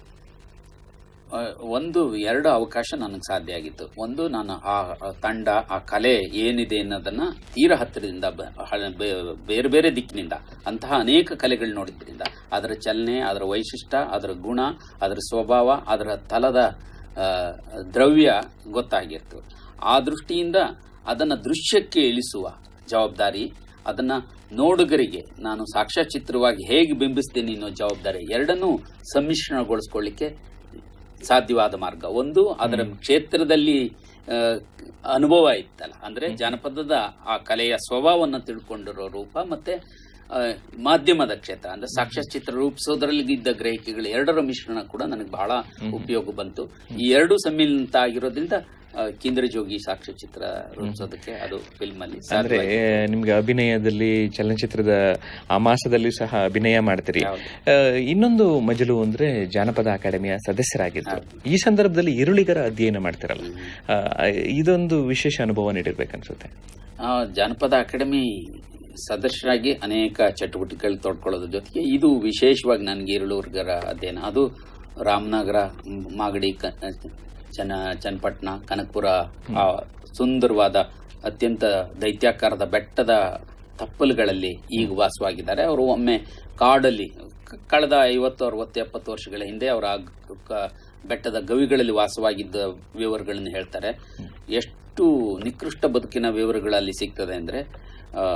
ಆ, ಒಂದು ಎರಡು ಅವಕಾಶ ನನಗೆ ಸಾಧ್ಯ ಆಗಿತ್ತು ಒಂದು ನಾನು ಆ ಆ ತಂಡ ಆ ಕಲೆ ಏನಿದೆ ಅನ್ನೋದನ್ನ ತೀರ ಹತ್ತಿರದಿಂದ ಬ- ಹ- ಬೆ- ಬೇರೆ ಬೇರೆ ದಿಕ್ಕಿನಿಂದ ಅಂತಹ ಅನೇಕ ಕಲೆಗಳು ನೋಡಿದ್ರಿಂದ ಅದರ ಚಲನೆ ಅದರ ವೈಶಿಷ್ಟ್ಯ ಅದರ ಗುಣ ಅದರ ಸ್ವಭಾವ ಅದರ ತಲದ ಆ, ದ್ರವ್ಯ ಗೊತ್ತಾಗಿತ್ತು ಆ ದೃಷ್ಟಿಯಿಂದ ಅದನ್ನ ದೃಶ್ಯಕ್ಕೆ ಇಳಿಸುವ ಜವಾಬ್ದಾರಿ ಅದನ್ನ ನೋಡುಗರಿಗೆ ನಾನು ಸಾಕ್ಷ್ಯಚಿತ್ರವಾಗಿ ಹೇಗೆ ಬಿಂಬಿಸ್ತೀನಿ ಅನ್ನೋ ಜವಾಬ್ದಾರಿ ಎರಡನ್ನೂ ಸಮ್ಮಿಶ್ರಣಗೊಳಿಸ್ಕೊಳ್ಳಿಕ್ಕೆ ಸಾಧ್ಯವಾದ ಮಾರ್ಗ ಒಂದು ಅದರ ಕ್ಷೇತ್ರದಲ್ಲಿ ಆ, ಅನುಭವ ಇತ್ತಲ್ಲ ಅಂದ್ರೆ ಜಾನಪದದ ಆ ಕಲೆಯ ಸ್ವಭಾವವನ್ನು ತಿಳ್ಕೊಂಡಿರೋ ರೂಪ ಮತ್ತೆ ಆ, ಮಾಧ್ಯಮದ ಕ್ಷೇತ್ರ ಅಂದ್ರೆ ಸಾಕ್ಷ್ಯಚಿತ್ರ ರೂಪಿಸೋದ್ರಲ್ಲಿ ಇದ್ದ ಗ್ರಹಿಕೆಗಳು ಎರಡರ ಮಿಶ್ರಣ ಕೂಡ ನನಗೆ ಬಹಳ ಉಪಯೋಗ ಬಂತು ಈ ಎರಡು ಸಮ್ಮಿಲಿತ ಆಗಿರೋದ್ರಿಂದ ಆ, ಕಿಂದರ ಜೋಗಿ ಸಾಕ್ಷ್ಯಚಿತ್ರ ರೂಪಿಸೋದಕ್ಕೆ ಅದು ಫಿಲ್ಮ್ ಅಲ್ಲಿ ಅಂದ್ರೆ ಸಾಧ್ಯವಾಯಿತು. ಆ, ನಿಮ್ಗೆ ಅಭಿನಯದಲ್ಲಿ ಚಲನಚಿತ್ರದ ಆ ಮಾಸದಲ್ಲಿ ಸಹ ಅಭಿನಯ ಮಾಡ್ತೀರಿ ಹೌದು. ಆ, ಇನ್ನೊಂದು ಮಜಲು ಅಂದ್ರೆ ಜಾನಪದ ಅಕಾಡೆಮಿಯ ಸದಸ್ಯರಾಗಿದ್ದು ಈ ಸಂದರ್ಭದಲ್ಲಿ ಈರುಳಿಗರ ಅಧ್ಯಯನ ಮಾಡ್ತಿರಲ್ಲ ಆ, ಇದೊಂದು ವಿಶೇಷ ಅನುಭವ ನೀಡಿರ್ಬೇಕನ್ಸುತ್ತೆ ಆ, ಜಾನಪದ ಅಕಾಡೆಮಿ ಸದಸ್ಯರಾಗಿ ಅನೇಕ ಚಟುವಟಿಕೆಗಳು ತೊಡ್ಕೊಳ್ಳೋದ್ರ ಜೊತೆಗೆ ಇದು ವಿಶೇಷವಾಗಿ ನನಗೆ ಇರುಳೂರ್ಗರ ಅಧ್ಯಯನ ಅದು ರಾಮನಗರ ಮ್, ಮಾಗಡಿ ಕ- ಚನ ಚನ್ನಪಟ್ಟಣ ಕನಕಪುರ ಆ ಸುಂದರವಾದ ಅತ್ಯಂತ ದೈತ್ಯಾಕಾರದ ಬೆಟ್ಟದ ತಪ್ಪಲುಗಳಲ್ಲಿ ಈಗ ವಾಸವಾಗಿದ್ದಾರೆ ಅವರು ಒಮ್ಮೆ ಕಾಡಲ್ಲಿ ಕ- ಕಳೆದ ಐವತ್ತು ಅರವತ್ತು ಎಪ್ಪತ್ತು ವರ್ಷಗಳ ಹಿಂದೆ ಅವರ ಆ ಗ- ಕ- ಬೆಟ್ಟದ ಗವಿಗಳಲ್ಲಿ ವಾಸವಾಗಿದ್ದ ವಿವರಗಳನ್ನು ಹೇಳ್ತಾರೆ ಎಷ್ಟು ನಿಕೃಷ್ಟ ಬದುಕಿನ ವಿವರಗಳಲ್ಲಿ ಸಿಗ್ತದೆ ಅಂದ್ರೆ ಆ,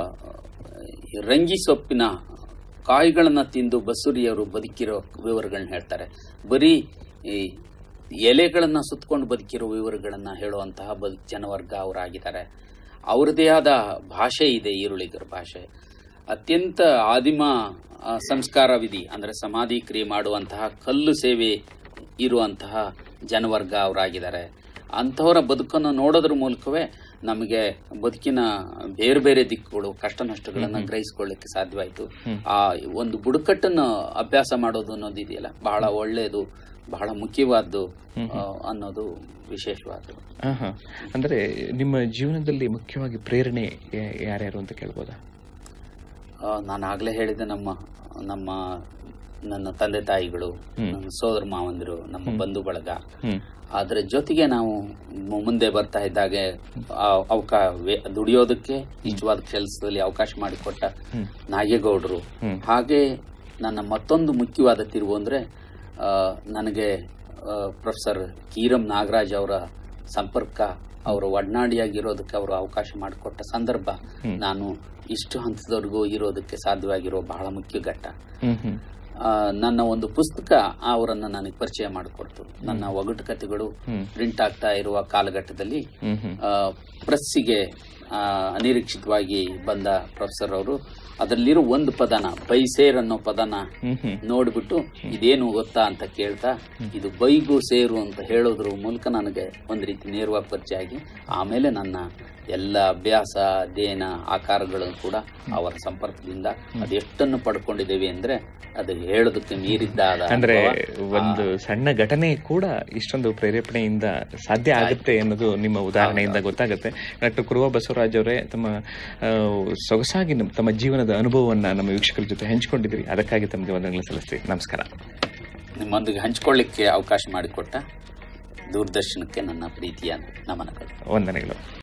ರಂಗಿ ಸೊಪ್ಪಿನ ಕಾಯಿಗಳನ್ನ ತಿಂದು ಬಸುರಿಯವರು ಬದುಕಿರೋ ವಿವರಗಳನ್ನ ಹೇಳ್ತಾರೆ ಬರೀ ಈ ಎಲೆಗಳನ್ನ ಸುತ್ತಕೊಂಡು ಬದುಕಿರೋ ವಿವರಗಳನ್ನ ಹೇಳುವಂತಹ ಬದುಕು ಜನವರ್ಗ ಅವರಾಗಿದ್ದಾರೆ ಅವರದೇ ಆದ ಭಾಷೆ ಇದೆ ಈರುಳಿಗರ ಭಾಷೆ ಅತ್ಯಂತ ಆದಿಮ ಆ, ಸಂಸ್ಕಾರ ವಿಧಿ ಅಂದ್ರೆ ಸಮಾಧಿ ಕ್ರಿಯೆ ಮಾಡುವಂತಹ ಕಲ್ಲು ಸೇವೆ ಇರುವಂತಹ ಜನವರ್ಗ ಅವರಾಗಿದ್ದಾರೆ ಅಂಥವರ ಬದುಕನ್ನು ನೋಡೋದ್ರ ಮೂಲಕವೇ ನಮಗೆ ಬದುಕಿನ ಬೇರೆ ಬೇರೆ ದಿಕ್ಕುಗಳು ಕಷ್ಟ ನಷ್ಟಗಳನ್ನು ಗ್ರಹಿಸಿಕೊಳ್ಳಕ್ಕೆ ಸಾಧ್ಯವಾಯಿತು ಆ ಒಂದು ಬುಡಕಟ್ಟನ್ನು ಅಭ್ಯಾಸ ಮಾಡೋದು ಅನ್ನೋದಿದೆಯಲ್ಲ ಬಹಳ ಒಳ್ಳೆಯದು ಬಹಳ ಮುಖ್ಯವಾದ್ದು ಆ, ಅನ್ನೋದು ವಿಶೇಷವಾದ್ದು ಆಹಾ. ಅಂದ್ರೆ ನಿಮ್ಮ ಜೀವನದಲ್ಲಿ ಮುಖ್ಯವಾಗಿ ಪ್ರೇರಣೆ ಯಾ- ಯಾರ್ಯಾರು ಅಂತ ಕೇಳ್ಬೋದಾ ಆ, ನಾನು ಆಗ್ಲೇ ಹೇಳಿದೆ ನಮ್ಮ ನಮ್ಮ ನನ್ನ ತಂದೆ ತಾಯಿಗಳು ನನ್ನ ಸೋದರ ಮಾವಂದಿರು ನಮ್ಮ ಬಂಧು ಬಳಗ ಹ್ಮ್ ಅದರ ಜೊತೆಗೆ ನಾವು ಮು- ಮುಂದೆ ಬರ್ತಾ ಇದ್ದಾಗೆ ಅವಕಾಶ ದುಡಿಯೋದಕ್ಕೆ ಇಷ್ಟವಾದ ಕೆಲಸದಲ್ಲಿ ಅವಕಾಶ ಮಾಡಿಕೊಟ್ಟ ಹ್ಮ್. ನಾಗೇಗೌಡರು ಹ್ಮ್. ಹಾಗೆ ನನ್ನ ಮತ್ತೊಂದು ಮುಖ್ಯವಾದ ತಿರುವು ಅಂದ್ರೆ ಆ, ನನಗೆ ಆ, ಪ್ರೊಫೆಸರ್ ಕೀರಂ ನಾಗರಾಜ್ ಅವರ ಸಂಪರ್ಕ ಅವರ ಒಡನಾಡಿಯಾಗಿರೋದಕ್ಕೆ ಅವರು ಅವಕಾಶ ಮಾಡಿಕೊಟ್ಟ ಸಂದರ್ಭ ನಾನು ಇಷ್ಟು ಹಂತದವರೆಗೂ ಇರೋದಕ್ಕೆ ಸಾಧ್ಯವಾಗಿರೋ ಬಹಳ ಮುಖ್ಯ ಘಟ್ಟ ಹ್ಮ್ ಹ್ಮ್ ಆ, ನನ್ನ ಒಂದು ಪುಸ್ತಕ ಅವರನ್ನ ನನಗೆ ಪರಿಚಯ ಮಾಡಿಕೊಡ್ತು ನನ್ನ ಒಗಟು ಕಥೆಗಳು ಹ್ಮ್. ಪ್ರಿಂಟ್ ಆಗ್ತಾ ಇರುವ ಕಾಲಘಟ್ಟದಲ್ಲಿ ಹ್ಮ್ ಹ್ಮ್ ಆ, ಪ್ರೆಸ್ಸಿಗೆ ಆ, ಅನಿರೀಕ್ಷಿತವಾಗಿ ಬಂದ ಪ್ರೊಫೆಸರ್ ಅವರು ಅದರಲ್ಲಿರೋ ಒಂದು ಪದನ ಬೈಸೇರ್ ಅನ್ನೋ ಪದನ ಹ್ಮ್ ಹ್ಮ್ ನೋಡ್ಬಿಟ್ಟು ಇದೇನು ಗೊತ್ತಾ ಅಂತ ಕೇಳ್ತಾ ಇದು ಬೈಗು ಸೇರು ಅಂತ ಹೇಳೋದ್ರ ಮೂಲಕ ನನಗೆ ಒಂದು ರೀತಿ ನೇರವಾಗಿ ಪರಿಚಯ ಆಗಿ ಆಮೇಲೆ ನನ್ನ ಎಲ್ಲ ಅಭ್ಯಾಸ ಅಧ್ಯಯನ ಆಕಾರಗಳನ್ನು ಕೂಡ ಅವರ ಸಂಪರ್ಕದಿಂದ ಅದೆಷ್ಟನ್ನು ಪಡ್ಕೊಂಡಿದ್ದೇವೆ ಅಂದ್ರೆ ಅದು ಹೇಳೋದಕ್ಕೆ ಮೀರಿದ್ದಾದ ಅಂದ್ರೆ ಅನುಭವ. ಒಂದು ಸಣ್ಣ ಘಟನೆ ಕೂಡ ಇಷ್ಟೊಂದು ಪ್ರೇರೇಪಣೆಯಿಂದ ಸಾಧ್ಯ ಆಗುತ್ತೆ ಅನ್ನೋದು ನಿಮ್ಮ ಉದಾಹರಣೆಯಿಂದ ಗೊತ್ತಾಗುತ್ತೆ ಡಾಕ್ಟರ್ ಕುರುವ ಬಸವರಾಜ್ ಅವರೇ ತಮ್ಮ ಆ, ಸೊಗಸಾಗಿ ನಮ್ಮ- ತಮ್ಮ ಜೀವನದ ಅನುಭವವನ್ನ ನಮ್ಮ ವೀಕ್ಷಕರ ಜೊತೆ ಹಂಚಿಕೊಂಡಿದ್ರಿ ಅದಕ್ಕಾಗಿ ತಮಗೆ ವಂದನೆಗಳು ಸಲ್ಲಿಸ್ತೀವಿ ನಮಸ್ಕಾರ ನಿಮ್ಮೊಂದಿಗೆ ಹಂಚಿಕೊಳ್ಳಿಕ್ಕೆ ಅವಕಾಶ ಮಾಡಿಕೊಟ್ಟ ದೂರದರ್ಶನಕ್ಕೆ ನನ್ನ ಪ್ರೀತಿಯ ನಮನಗಳು ವಂದನೆಗಳು